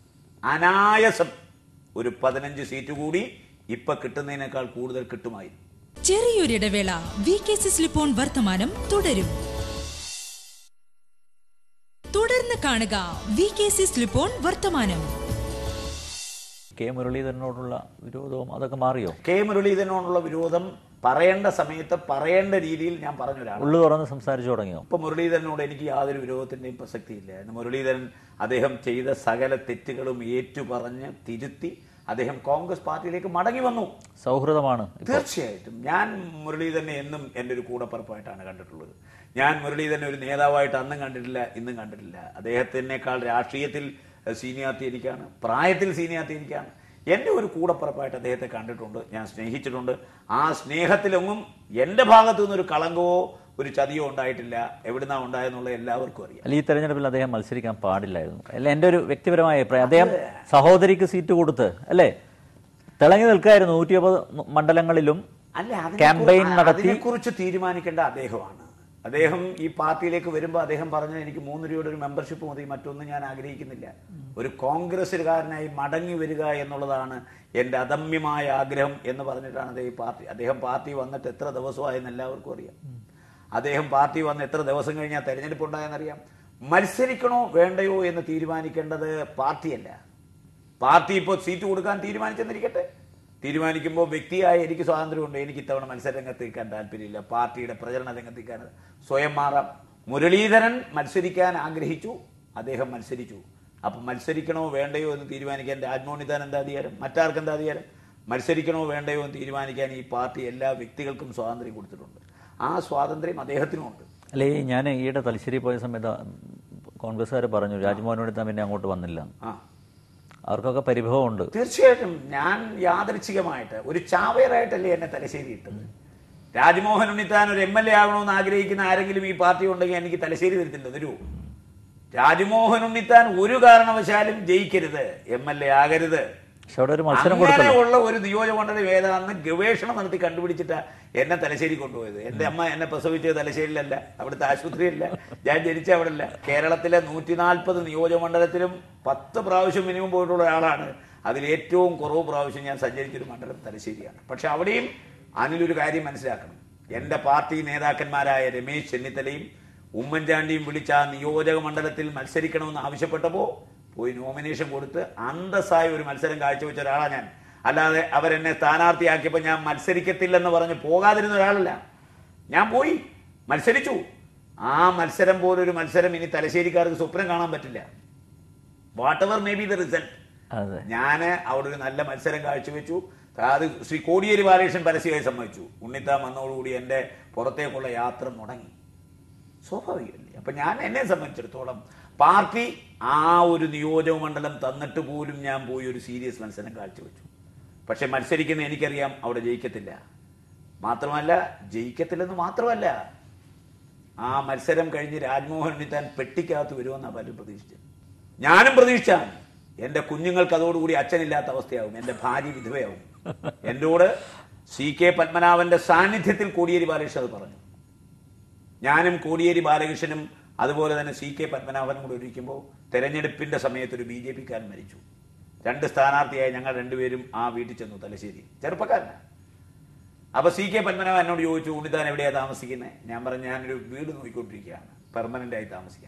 അനായാസം ഒരു പതിനഞ്ച് സീറ്റ് കൂടി ഇപ്പൊ കിട്ടുന്നതിനേക്കാൾ കൂടുതൽ കിട്ടുമായിരുന്നു
ചെറിയൊരിടവേള വി കെ സി സ്ലിപ്പോൺ വർത്തമാനം തുടരും തുടർന്ന് കാണുക വി കെ സി സ്ലിപ്പോൺ വർത്തമാനം
കെ മുരളീധരനോടുള്ള വിരോധവും അതൊക്കെ മാറിയോ
കെ മുരളീധരനോടുള്ള വിരോധം പറയേണ്ട സമയത്ത് പറയേണ്ട രീതിയിൽ ഞാൻ പറഞ്ഞൊരാളാണ്
ഉള്ളു തുറന്ന് സംസാരിച്ചു തുടങ്ങിയോ
ഇപ്പൊ മുരളീധരനോട് എനിക്ക് യാതൊരു വിരോധത്തിന്റെയും പ്രസക്തിയില്ല ഇന്ന് മുരളീധരൻ അദ്ദേഹം ചെയ്ത സകല തെറ്റുകളും ഏറ്റുപറഞ്ഞ് തിരുത്തി അദ്ദേഹം കോൺഗ്രസ് പാർട്ടിയിലേക്ക് മടങ്ങി വന്നു
സൗഹൃദമാണ്
തീർച്ചയായിട്ടും ഞാൻ മുരളീധരനെ എന്നും എൻ്റെ ഒരു കൂടപ്പറപ്പായിട്ടാണ് കണ്ടിട്ടുള്ളത് ഞാൻ മുരളീധരനെ ഒരു നേതാവായിട്ട് അന്നും കണ്ടിട്ടില്ല ഇന്നും കണ്ടിട്ടില്ല അദ്ദേഹത്തിനേക്കാൾ രാഷ്ട്രീയത്തിൽ സീനിയാർട്ടി എനിക്കാണ് പ്രായത്തിൽ സീനിയാർട്ടി എനിക്കാണ് എൻ്റെ ഒരു കൂടപ്പറപ്പായിട്ട് അദ്ദേഹത്തെ കണ്ടിട്ടുണ്ട് ഞാൻ സ്നേഹിച്ചിട്ടുണ്ട് ആ സ്നേഹത്തിലൊന്നും എൻ്റെ ഭാഗത്തു നിന്നൊരു കളങ്കവോ ഒരു ചതിയോ ഉണ്ടായിട്ടില്ല എവിടുന്നാ ഉണ്ടായെന്നുള്ള എല്ലാവർക്കും അറിയാം
അല്ല ഈ തെരഞ്ഞെടുപ്പിൽ അദ്ദേഹം മത്സരിക്കാൻ പാടില്ലായിരുന്നു അല്ല എൻ്റെ ഒരു വ്യക്തിപരമായ അഭിപ്രായം അദ്ദേഹം സഹോദരിക്ക് സീറ്റ് കൊടുത്ത് അല്ലേ തിളങ്ങി നിൽക്കായിരുന്നു നൂറ്റിയമ്പത് മണ്ഡലങ്ങളിലും
അല്ല
ക്യാമ്പയിൻ നടത്തി
അതിനെക്കുറിച്ച് തീരുമാനിക്കേണ്ട അദ്ദേഹമാണ് അദ്ദേഹം ഈ പാർട്ടിയിലേക്ക് വരുമ്പോൾ അദ്ദേഹം പറഞ്ഞത് എനിക്ക് മൂന്ന് രൂപയുടെ ഒരു മെമ്പർഷിപ്പ് മതി മറ്റൊന്നും ഞാൻ ആഗ്രഹിക്കുന്നില്ല ഒരു കോൺഗ്രസ്സുകാരനായി മടങ്ങി വരിക എന്നുള്ളതാണ് എൻ്റെ അദമ്യമായ ആഗ്രഹം എന്ന് പറഞ്ഞിട്ടാണ് അദ്ദേഹം ഈ പാർട്ടി അദ്ദേഹം പാർട്ടി വന്നിട്ട് എത്ര ദിവസമായെന്ന് എല്ലാവർക്കും അറിയാം അദ്ദേഹം പാർട്ടി വന്ന് എത്ര ദിവസം കഴിഞ്ഞാൽ തെരഞ്ഞെടുപ്പ് ഉണ്ടായെന്നറിയാം മത്സരിക്കണോ വേണ്ടയോ എന്ന് തീരുമാനിക്കേണ്ടത് പാർട്ടിയല്ല പാർട്ടി ഇപ്പോൾ സീറ്റ് കൊടുക്കാൻ തീരുമാനിച്ചെന്നിരിക്കട്ടെ തീരുമാനിക്കുമ്പോൾ വ്യക്തിയായ എനിക്ക് സ്വാതന്ത്ര്യമുണ്ട് എനിക്ക് ഇത്തവണ മത്സര രംഗത്ത് നിൽക്കാൻ താല്പര്യമില്ല പാർട്ടിയുടെ പ്രചരണ രംഗത്ത് നിൽക്കാൻ സ്വയം മാറാം മുരളീധരൻ മത്സരിക്കാൻ ആഗ്രഹിച്ചു അദ്ദേഹം മത്സരിച്ചു അപ്പം മത്സരിക്കണോ വേണ്ടയോ എന്ന് തീരുമാനിക്കാൻ രാജ്മോഹൻ എന്താ അധികാരം മറ്റാർക്കും എന്താ അധികാരം മത്സരിക്കണോ വേണ്ടയോ എന്ന് തീരുമാനിക്കാൻ ഈ പാർട്ടി എല്ലാ വ്യക്തികൾക്കും സ്വാതന്ത്ര്യം കൊടുത്തിട്ടുണ്ട് ആ സ്വാതന്ത്ര്യം അദ്ദേഹത്തിനുമുണ്ട്
അല്ലേ ഞാൻ ഈയിടെ തലശ്ശേരി പോയ സമയത്ത് കോൺഗ്രസ്സുകാർ പറഞ്ഞു രാജ്മോഹൻ ഉണ്ണിത്താൻ പിന്നെ അങ്ങോട്ട് വന്നില്ല
ആ
അവർക്കൊക്കെ പരിഭവമുണ്ട്
തീർച്ചയായിട്ടും ഞാൻ യാദൃച്ഛികമായിട്ട് ഒരു ചാവേറായിട്ടല്ലേ എന്നെ തലശ്ശേരി ഇട്ടത് രാജ്മോഹൻ ഉണ്ണിത്താൻ ഒരു എം എൽ എ ആകണമെന്ന് ആഗ്രഹിക്കുന്ന ആരെങ്കിലും ഈ പാർട്ടി ഉണ്ടെങ്കിൽ എനിക്ക് തലശ്ശേരി തരത്തില്ല തരൂ രാജ്മോഹൻ ഉണ്ണിത്താൻ ഒരു കാരണവശാലും ജയിക്കരുത് എം എൽ എ ആകരുത്
പക്ഷെ അവിടെ ഒരു മത്സരം കൊടുത്തല്ലോ
അങ്ങനെയുള്ള ഒരു നിയോജകമണ്ഡലം ഏതാണെന്ന് ഗവേഷണം നടത്തി കണ്ടുപിടിച്ചിട്ടാ എന്നെ തലശ്ശേരി കൊണ്ടുപോയത് എന്റെ അമ്മ എന്നെ പ്രസവിച്ചത് തലശ്ശേരിയിലല്ല അവിടുത്തെ ആശുപത്രിയല്ല ഞാൻ ജനിച്ച അവിടെ അല്ല കേരളത്തിലെ നൂറ്റി നാൽപ്പത് നിയോജകമണ്ഡലത്തിലും പത്ത് പ്രാവശ്യം മിനിമം പോയിട്ടുള്ള ഒരാളാണ് അതിൽ ഏറ്റവും കുറവ് പ്രാവശ്യം ഞാൻ സഞ്ചരിച്ചൊരു മണ്ഡലം തലശ്ശേരിയാണ് പക്ഷെ അവിടെയും അനിലൊരു കാര്യം മനസ്സിലാക്കണം എന്റെ പാർട്ടി നേതാക്കന്മാരായ രമേശ് ചെന്നിത്തലയും ഉമ്മൻചാണ്ടിയും വിളിച്ച ആ നിയോജക മണ്ഡലത്തിൽ മത്സരിക്കണമെന്ന് ആവശ്യപ്പെട്ടപ്പോൾ പോയി നോമിനേഷൻ കൊടുത്ത് അന്തസ്സായ ഒരു മത്സരം കാഴ്ചവെച്ച ഒരാളാണ് ഞാൻ അല്ലാതെ അവരെന്നെ സ്ഥാനാർത്ഥിയാക്കിയപ്പോൾ ഞാൻ മത്സരിക്കത്തില്ലെന്ന് പറഞ്ഞ് പോകാതിരുന്ന ഒരാളല്ല ഞാൻ പോയി മത്സരിച്ചു ആ മത്സരം പോലൊരു മത്സരം ഇനി തലശ്ശേരിക്കാർക്ക് സ്വപ്നം കാണാൻ പറ്റില്ല whatever may be the result
അതെ
ഞാൻ അവിടെ ഒരു നല്ല മത്സരം കാഴ്ചവെച്ചു അത് ശ്രീ കോടിയേരി ബാലകൃഷ്ണൻ പരസ്യമായി സമ്മതിച്ചു ഉണ്ണിത്താൻ വന്നതോടുകൂടി എൻ്റെ പുറത്തേക്കുള്ള യാത്ര മുടങ്ങി സ്വാഭാവികമല്ലേ അപ്പൊ ഞാൻ എന്നെ സംബന്ധിച്ചിടത്തോളം പാർട്ടി ആ ഒരു നിയോജക മണ്ഡലം തന്നിട്ട് പോലും ഞാൻ പോയി ഒരു സീരിയസ് മത്സരം കാഴ്ചവെച്ചു പക്ഷെ മത്സരിക്കുന്ന എനിക്കറിയാം അവിടെ ജയിക്കത്തില്ല മാത്രമല്ല ജയിക്കത്തില്ലെന്ന് മാത്രമല്ല ആ മത്സരം കഴിഞ്ഞ് രാജ്മോഹൻ ഉണ്ണിത്താൻ പെട്ടിക്കകത്ത് വരുമെന്നാണ് പലരും പ്രതീക്ഷിച്ചത് ഞാനും പ്രതീക്ഷിച്ചാണ് എന്റെ കുഞ്ഞുങ്ങൾക്ക് അതോടുകൂടി അച്ഛനില്ലാത്ത അവസ്ഥയാവും എന്റെ ഭാര്യ വിധവയാവും എന്നോട് സി കെ പത്മനാഭന്റെ സാന്നിധ്യത്തിൽ കോടിയേരി ബാലകൃഷ്ണൻ അത് പറഞ്ഞു ഞാനും കോടിയേരി ബാലകൃഷ്ണനും അതുപോലെ തന്നെ സി കെ പത്മനാഭനും കൂടെ ഇരിക്കുമ്പോൾ തെരഞ്ഞെടുപ്പിന്റെ സമയത്ത് ഒരു ബി ജെ പിക്കാരൻ മരിച്ചു രണ്ട് സ്ഥാനാർത്ഥിയായ ഞങ്ങൾ രണ്ടുപേരും ആ വീട്ടിൽ ചെന്നു തലശ്ശേരി ചെറുപ്പക്കാരനാണ് അപ്പൊ സി കെ പത്മനാഭൻ എന്നോട് ചോദിച്ചു ഉണ്ണിത്താൻ എവിടെയാ താമസിക്കുന്നത് ഞാൻ പറഞ്ഞു ഞാനൊരു വീട് നോക്കിക്കൊണ്ടിരിക്കുകയാണ് പെർമനന്റ് ആയി താമസിക്കാൻ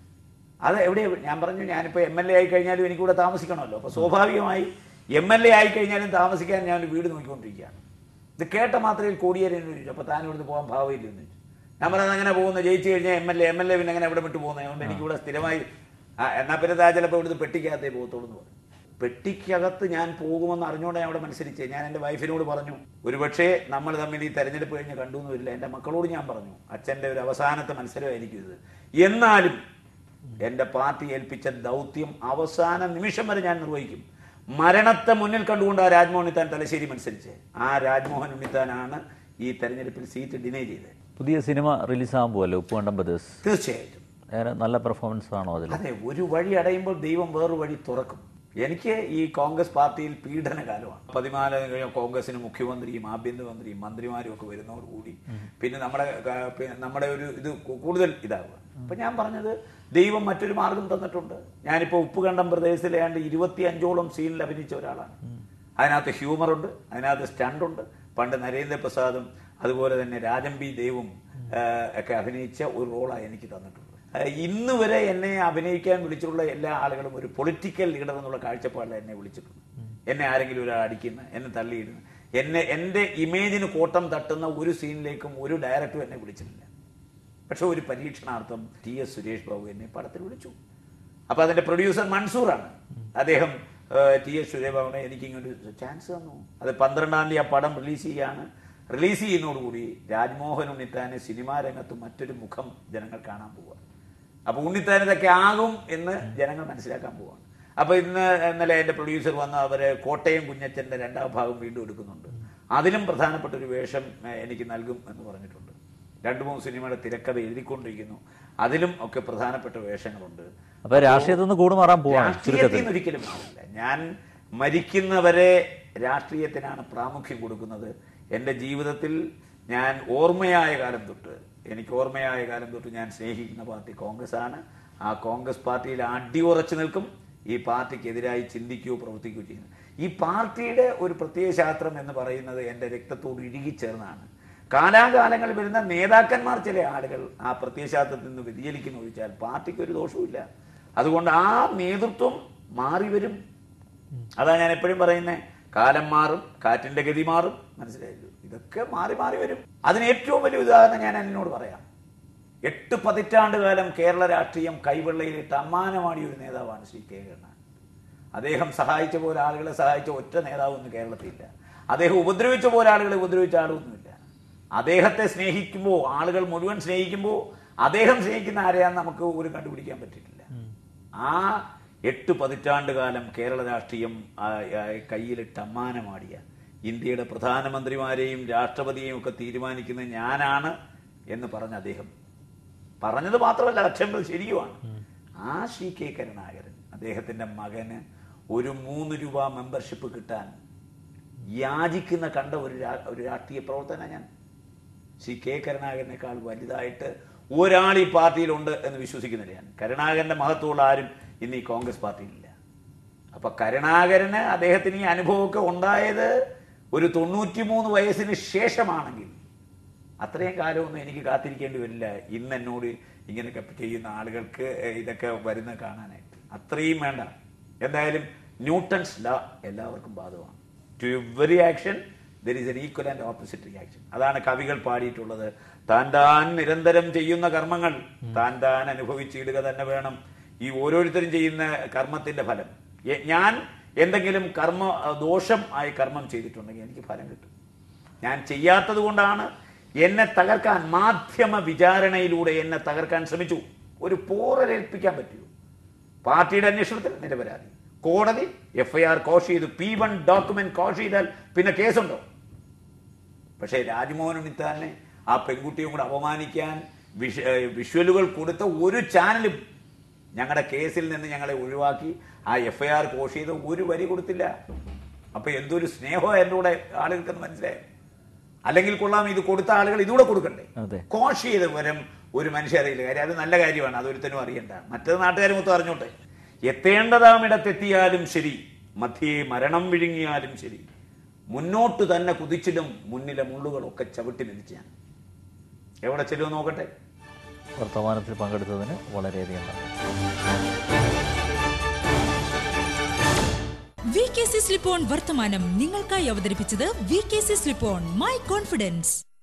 അത് എവിടെയാ ഞാൻ പറഞ്ഞു ഞാനിപ്പോ എം എൽ എ ആയി കഴിഞ്ഞാലും എനിക്കിവിടെ താമസിക്കണമല്ലോ അപ്പൊ സ്വാഭാവികമായി എം എൽ എ ആയി കഴിഞ്ഞാലും താമസിക്കാൻ ഞാൻ ഒരു വീട് നോക്കിക്കൊണ്ടിരിക്കുകയാണ് ഇത് കേട്ട മാത്രമേ കോടിയേരി എന്നോട് ചോദിച്ചു അപ്പൊ താൻ ഇവിടുന്ന് പോകാൻ ഭാവമില്ലെന്ന് ചോദിച്ചു ഞാൻ പറഞ്ഞത് അങ്ങനെ പോകുന്ന ജയിച്ചു കഴിഞ്ഞാൽ M L A M L A പിന്നെ അങ്ങനെ എവിടെ വിട്ടു പോകുന്നത് അതുകൊണ്ട് എനിക്കിവിടെ സ്ഥിരമായി ആ എന്നാ പിന്നെ താ ചിലപ്പോൾ ഇവിടുന്ന് പെട്ടിക്കകത്തേ പോകത്തുള്ളൂ എന്ന് പറഞ്ഞു പെട്ടിക്കകത്ത് ഞാൻ പോകുമെന്ന് അറിഞ്ഞുകൊണ്ട് ഞാൻ അവിടെ മത്സരിച്ചേ ഞാൻ എൻ്റെ വൈഫിനോട് പറഞ്ഞു ഒരുപക്ഷേ നമ്മൾ തമ്മിൽ ഈ തെരഞ്ഞെടുപ്പ് കഴിഞ്ഞ് കണ്ടു എന്ന് വരില്ല എൻ്റെ മക്കളോട് ഞാൻ പറഞ്ഞു അച്ഛൻ്റെ ഒരു അവസാനത്തെ മത്സരമായിരിക്കും ഇത് എന്നാലും എൻ്റെ പാർട്ടി ഏൽപ്പിച്ച ദൗത്യം അവസാന നിമിഷം വരെ ഞാൻ നിർവഹിക്കും മരണത്തെ മുന്നിൽ കണ്ടുകൊണ്ട് ആ രാജ്മോഹൻ ഉണ്ണിത്താൻ തലശ്ശേരി മത്സരിച്ച് ആ രാജ്മോഹൻ ഉണ്ണിത്താനാണ് ഈ തെരഞ്ഞെടുപ്പിൽ സീറ്റ് ഡിനൈ ചെയ്തത്
പുതിയ സിനിമ റിലീസാകുമ്പോൾ ഉപ്പുകണ്ടം ബ്രദേഴ്സ്
തീർച്ചയായിട്ടും
വേറെ നല്ല പെർഫോമൻസ് ആണോ അതിൽ
അതെ ഒരു വഴി അടയുമ്പോൾ ദൈവം വേറൊരു വഴി തുറക്കും എനിക്ക് ഈ കോൺഗ്രസ് പാർട്ടിയിൽ പീഡന കാലമാണ് പതിനാല് കഴിഞ്ഞ കോൺഗ്രസിന് മുഖ്യമന്ത്രിയും ആഭ്യന്തരമന്ത്രിയും മന്ത്രിമാരും ഒക്കെ വരുന്നതോടുകൂടി പിന്നെ നമ്മുടെ ക- പിന്നെ നമ്മുടെ ഒരു ഇത് കു- കൂടുതൽ ഇതാവുക അപ്പൊ ഞാൻ പറഞ്ഞത് ദൈവം മറ്റൊരു മാർഗം തന്നിട്ടുണ്ട് ഞാനിപ്പോൾ ഉപ്പുകണ്ടം പ്രദേശത്തിലെ ഏതാണ്ട് ഇരുപത്തി അഞ്ചോളം സീനിൽ അഭിനയിച്ച ഒരാളാണ് അതിനകത്ത് ഹ്യൂമറുണ്ട് അതിനകത്ത് സ്റ്റണ്ടുണ്ട് പണ്ട് നരേന്ദ്രപ്രസാദും അതുപോലെ തന്നെ രാജം ബി ദേവും ആ, ഒക്കെ അഭിനയിച്ച ഒരു റോളാണ് എനിക്ക് തന്നിട്ടുള്ളത് ആ, ഇന്ന് വരെ എന്നെ അഭിനയിക്കാൻ വിളിച്ചിട്ടുള്ള എല്ലാ ആളുകളും ഒരു പൊളിറ്റിക്കൽ ലീഡർ എന്നുള്ള കാഴ്ചപ്പാടിൽ എന്നെ വിളിച്ചിട്ടുണ്ട് എന്നെ ആരെങ്കിലും ഒരാൾ അടിക്കുന്ന എന്നെ തള്ളിയിടുന്ന എന്നെ എൻ്റെ ഇമേജിന് കോട്ടം തട്ടുന്ന ഒരു സീനിലേക്കും ഒരു ഡയറക്ടറും എന്നെ വിളിച്ചിട്ടില്ല പക്ഷെ ഒരു പരീക്ഷണാർത്ഥം ടി എസ് സുരേഷ് ബാബു എന്നെ പടത്തിൽ വിളിച്ചു അപ്പൊ അതിന്റെ പ്രൊഡ്യൂസർ മൻസൂറാണ് അദ്ദേഹം ഏഹ്, ടി എസ് സുരേഷ് ബാബുനെ എനിക്ക് ഇങ്ങനെ ഒരു ചാൻസ് തന്നു അത് പന്ത്രണ്ടാം തീയതി ആ പടം റിലീസ് ചെയ്യാണ് റിലീസ് ചെയ്യുന്നതോടുകൂടി രാജ്മോഹൻ ഉണ്ണിത്താനെ സിനിമാ രംഗത്ത് മറ്റൊരു മുഖം ജനങ്ങൾ കാണാൻ പോവുക അപ്പൊ ഉണ്ണിത്താൻ ഇതൊക്കെ ആകും എന്ന് ജനങ്ങൾ മനസ്സിലാക്കാൻ പോവാണ് അപ്പൊ ഇന്ന് ഇന്നലെ എന്റെ പ്രൊഡ്യൂസർ വന്ന് അവര് കോട്ടയം കുഞ്ഞച്ചന്റെ രണ്ടാം ഭാഗം വീണ്ടും എടുക്കുന്നുണ്ട് അതിലും പ്രധാനപ്പെട്ട ഒരു വേഷം ഏഹ്, എനിക്ക് നൽകും എന്ന് പറഞ്ഞിട്ടുണ്ട് രണ്ടു മൂന്ന് സിനിമയുടെ തിരക്കഥ എഴുതിക്കൊണ്ടിരിക്കുന്നു അതിലും ഒക്കെ പ്രധാനപ്പെട്ട വേഷങ്ങളുണ്ട്
അപ്പൊ രാഷ്ട്രീയത്തിൽ നിന്ന് കൂടുമാറാൻ പോവാണ്
രാഷ്ട്രീയത്തിൽ
ചുരുക്കത്തിൽ
നിന്ന് ഒരിക്കലും മാറില്ല ഞാൻ മരിക്കുന്നവരെ രാഷ്ട്രീയത്തിനാണ് പ്രാമുഖ്യം കൊടുക്കുന്നത് എൻ്റെ ജീവിതത്തിൽ ഞാൻ ഓർമ്മയായ കാലം തൊട്ട് എനിക്ക് ഓർമ്മയായ കാലം തൊട്ട് ഞാൻ സ്നേഹിക്കുന്ന പാർട്ടി കോൺഗ്രസ് ആണ് ആ കോൺഗ്രസ് പാർട്ടിയിൽ അടിയുറച്ചു നിൽക്കും ഈ പാർട്ടിക്കെതിരായി ചിന്തിക്കുകയോ പ്രവർത്തിക്കുകയോ ചെയ്യുന്നു ഈ പാർട്ടിയുടെ ഒരു പ്രത്യയ ശാസ്ത്രം എന്ന് പറയുന്നത് എൻ്റെ രക്തത്തോട് ഇഴുകിച്ചേർന്നാണ് കാലാകാലങ്ങളിൽ വരുന്ന നേതാക്കന്മാർ ചില ആളുകൾ ആ പ്രത്യയശാസ്ത്രത്തിൽ നിന്ന് വ്യതിചലിക്കുന്നു ചോദിച്ചാൽ പാർട്ടിക്ക് ഒരു ദോഷവുമില്ല അതുകൊണ്ട് ആ നേതൃത്വം മാറി വരും അതാ ഞാൻ എപ്പോഴും പറയുന്നത് കാലം മാറും കാറ്റിന്റെ ഗതി മാറും മനസ്സിലായല്ലോ ഇതൊക്കെ മാറി മാറി വരും അതിന് ഏറ്റവും വലിയ ഉദാഹരണം ഞാൻ എന്നോട് പറയാം എട്ട് പതിറ്റാണ്ട് കാലം കേരള രാഷ്ട്രീയം കൈവെള്ളയിലിട്ട് അമ്മാനമാടിയ ഒരു നേതാവാണ് ശ്രീ കെ കരുണാകരൻ അദ്ദേഹം സഹായിച്ച പോലെ ആളുകളെ സഹായിച്ച ഒറ്റ നേതാവൊന്നും കേരളത്തിലില്ല അദ്ദേഹം ഉപദ്രവിച്ച പോലെ ആളുകളെ ഉപദ്രവിച്ച ആളൊന്നുമില്ല അദ്ദേഹത്തെ സ്നേഹിക്കുമ്പോൾ ആളുകൾ മുഴുവൻ സ്നേഹിക്കുമ്പോൾ അദ്ദേഹം സ്നേഹിക്കുന്ന ആരെയാന്ന് നമുക്ക് ഒരു കണ്ടുപിടിക്കാൻ പറ്റിയിട്ടില്ല ആ എട്ട് പതിറ്റാണ്ട് കാലം കേരള രാഷ്ട്രീയം ആ, ആ, കയ്യിലിട്ട് അമ്മാനമാടിയ ഇന്ത്യയുടെ പ്രധാനമന്ത്രിമാരെയും രാഷ്ട്രപതിയെയും ഒക്കെ തീരുമാനിക്കുന്ന ഞാനാണ് എന്ന് പറഞ്ഞ അദ്ദേഹം പറഞ്ഞത് മാത്രമല്ല അക്ഷരങ്ങൾ ശരിയുമാണ് ആ ശ്രീ കെ കരുണാകരൻ അദ്ദേഹത്തിന്റെ മകന് ഒരു മൂന്ന് രൂപ മെമ്പർഷിപ്പ് കിട്ടാൻ യാചിക്കുന്ന കണ്ട ഒരു രാ- ഒരു രാഷ്ട്രീയ പ്രവർത്തന ഞാൻ ശ്രീ കെ കരുണാകരനേക്കാൾ വലുതായിട്ട് ഒരാൾ ഈ പാർട്ടിയിലുണ്ട് എന്ന് വിശ്വസിക്കുന്നില്ല ഞാൻ കരുണാകരന്റെ മഹത്വമുള്ള ആരും ഇന്ന് ഈ കോൺഗ്രസ് പാർട്ടിയിലില്ല അപ്പൊ കരുണാകരന് അദ്ദേഹത്തിന് ഈ അനുഭവമൊക്കെ ഉണ്ടായത് ഒരു തൊണ്ണൂറ്റിമൂന്ന് വയസ്സിന് ശേഷമാണെങ്കിൽ അത്രയും കാലമൊന്നും എനിക്ക് കാത്തിരിക്കേണ്ടി വരില്ല ഇന്ന് എന്നോട് ഇങ്ങനെയൊക്കെ ചെയ്യുന്ന ആളുകൾക്ക് ഇതൊക്കെ വരുന്ന കാണാനായിട്ട് അത്രയും വേണ്ട എന്തായാലും ന്യൂട്ടൺസ് ലാ എല്ലാവർക്കും ബാധകമാണ് to every action there is an equal and opposite reaction അതാണ് കവികൾ പാടിയിട്ടുള്ളത് താൻ താൻ നിരന്തരം ചെയ്യുന്ന കർമ്മങ്ങൾ താൻ താൻ അനുഭവിച്ചിടുക തന്നെ വേണം ഈ ഓരോരുത്തരും ചെയ്യുന്ന കർമ്മത്തിന്റെ ഫലം എ- ഞാൻ എന്തെങ്കിലും കർമ്മ ദോഷം ആയി കർമ്മം ചെയ്തിട്ടുണ്ടെങ്കിൽ എനിക്ക് ഫലം കിട്ടും ഞാൻ ചെയ്യാത്തത് കൊണ്ടാണ് എന്നെ തകർക്കാൻ മാധ്യമ വിചാരണയിലൂടെ എന്നെ തകർക്കാൻ ശ്രമിച്ചു ഒരു പോറലേൽപ്പിക്കാൻ പറ്റുമോ പാർട്ടിയുടെ അന്വേഷണത്തിൽ നിരപരാധി കോടതി എഫ്ഐആർ കോഷ് ചെയ്തു പി വൺ ഡോക്യുമെന്റ് കോഷ് ചെയ്താൽ പിന്നെ കേസുണ്ടോ പക്ഷേ രാജ്മോഹൻ ഉണ്ണിത്താനെ ആ പെൺകുട്ടിയും കൂടെ അപമാനിക്കാൻ വിഷ ഏഹ് വിഷ്വലുകൾ കൊടുത്ത ഒരു ചാനലും ഞങ്ങളുടെ കേസിൽ നിന്ന് ഞങ്ങളെ ഒഴിവാക്കി ആ എഫ്ഐആർ കോഷ് ചെയ്ത് ഒരു വരി കൊടുത്തില്ല അപ്പൊ എന്തൊരു സ്നേഹമാണ് എൻ്റെ കൂടെ ആളുകൾക്കെന്ന് മനസ്സിലായി അല്ലെങ്കിൽ കൊള്ളാം ഇത് കൊടുത്ത ആളുകൾ ഇതുകൂടെ കൊടുക്കണ്ടേ
അതെ.
കോഷ് ചെയ്ത് വരം ഒരു മനുഷ്യ അറിയില്ല കാര്യം അത് നല്ല കാര്യമാണ് അതൊരുത്തനും അറിയണ്ട മറ്റത് നാട്ടുകാർ മൊത്തം അറിഞ്ഞോട്ടെ എത്തേണ്ടതാമിടത്തെത്തിയാലും ശരി മധ്യേ മരണം വിഴുങ്ങിയാലും ശരി മുന്നോട്ട് തന്നെ കുതിച്ചിടും മുന്നിലെ മുള്ളുകളൊക്കെ ചവിട്ടി മെതിച്ച് ഞാൻ എവിടെ ചെല്ലുമെന്ന് നോക്കട്ടെ
വർത്തമാനത്തിൽ പങ്കെടുത്തതിന് വളരെയധികം നന്ദി
വി കെ സി സ്ലിപ്പോൺ വർത്തമാനം നിങ്ങൾക്കായി അവതരിപ്പിച്ചത് V K C സ്ലിപ്പോൺ my confidence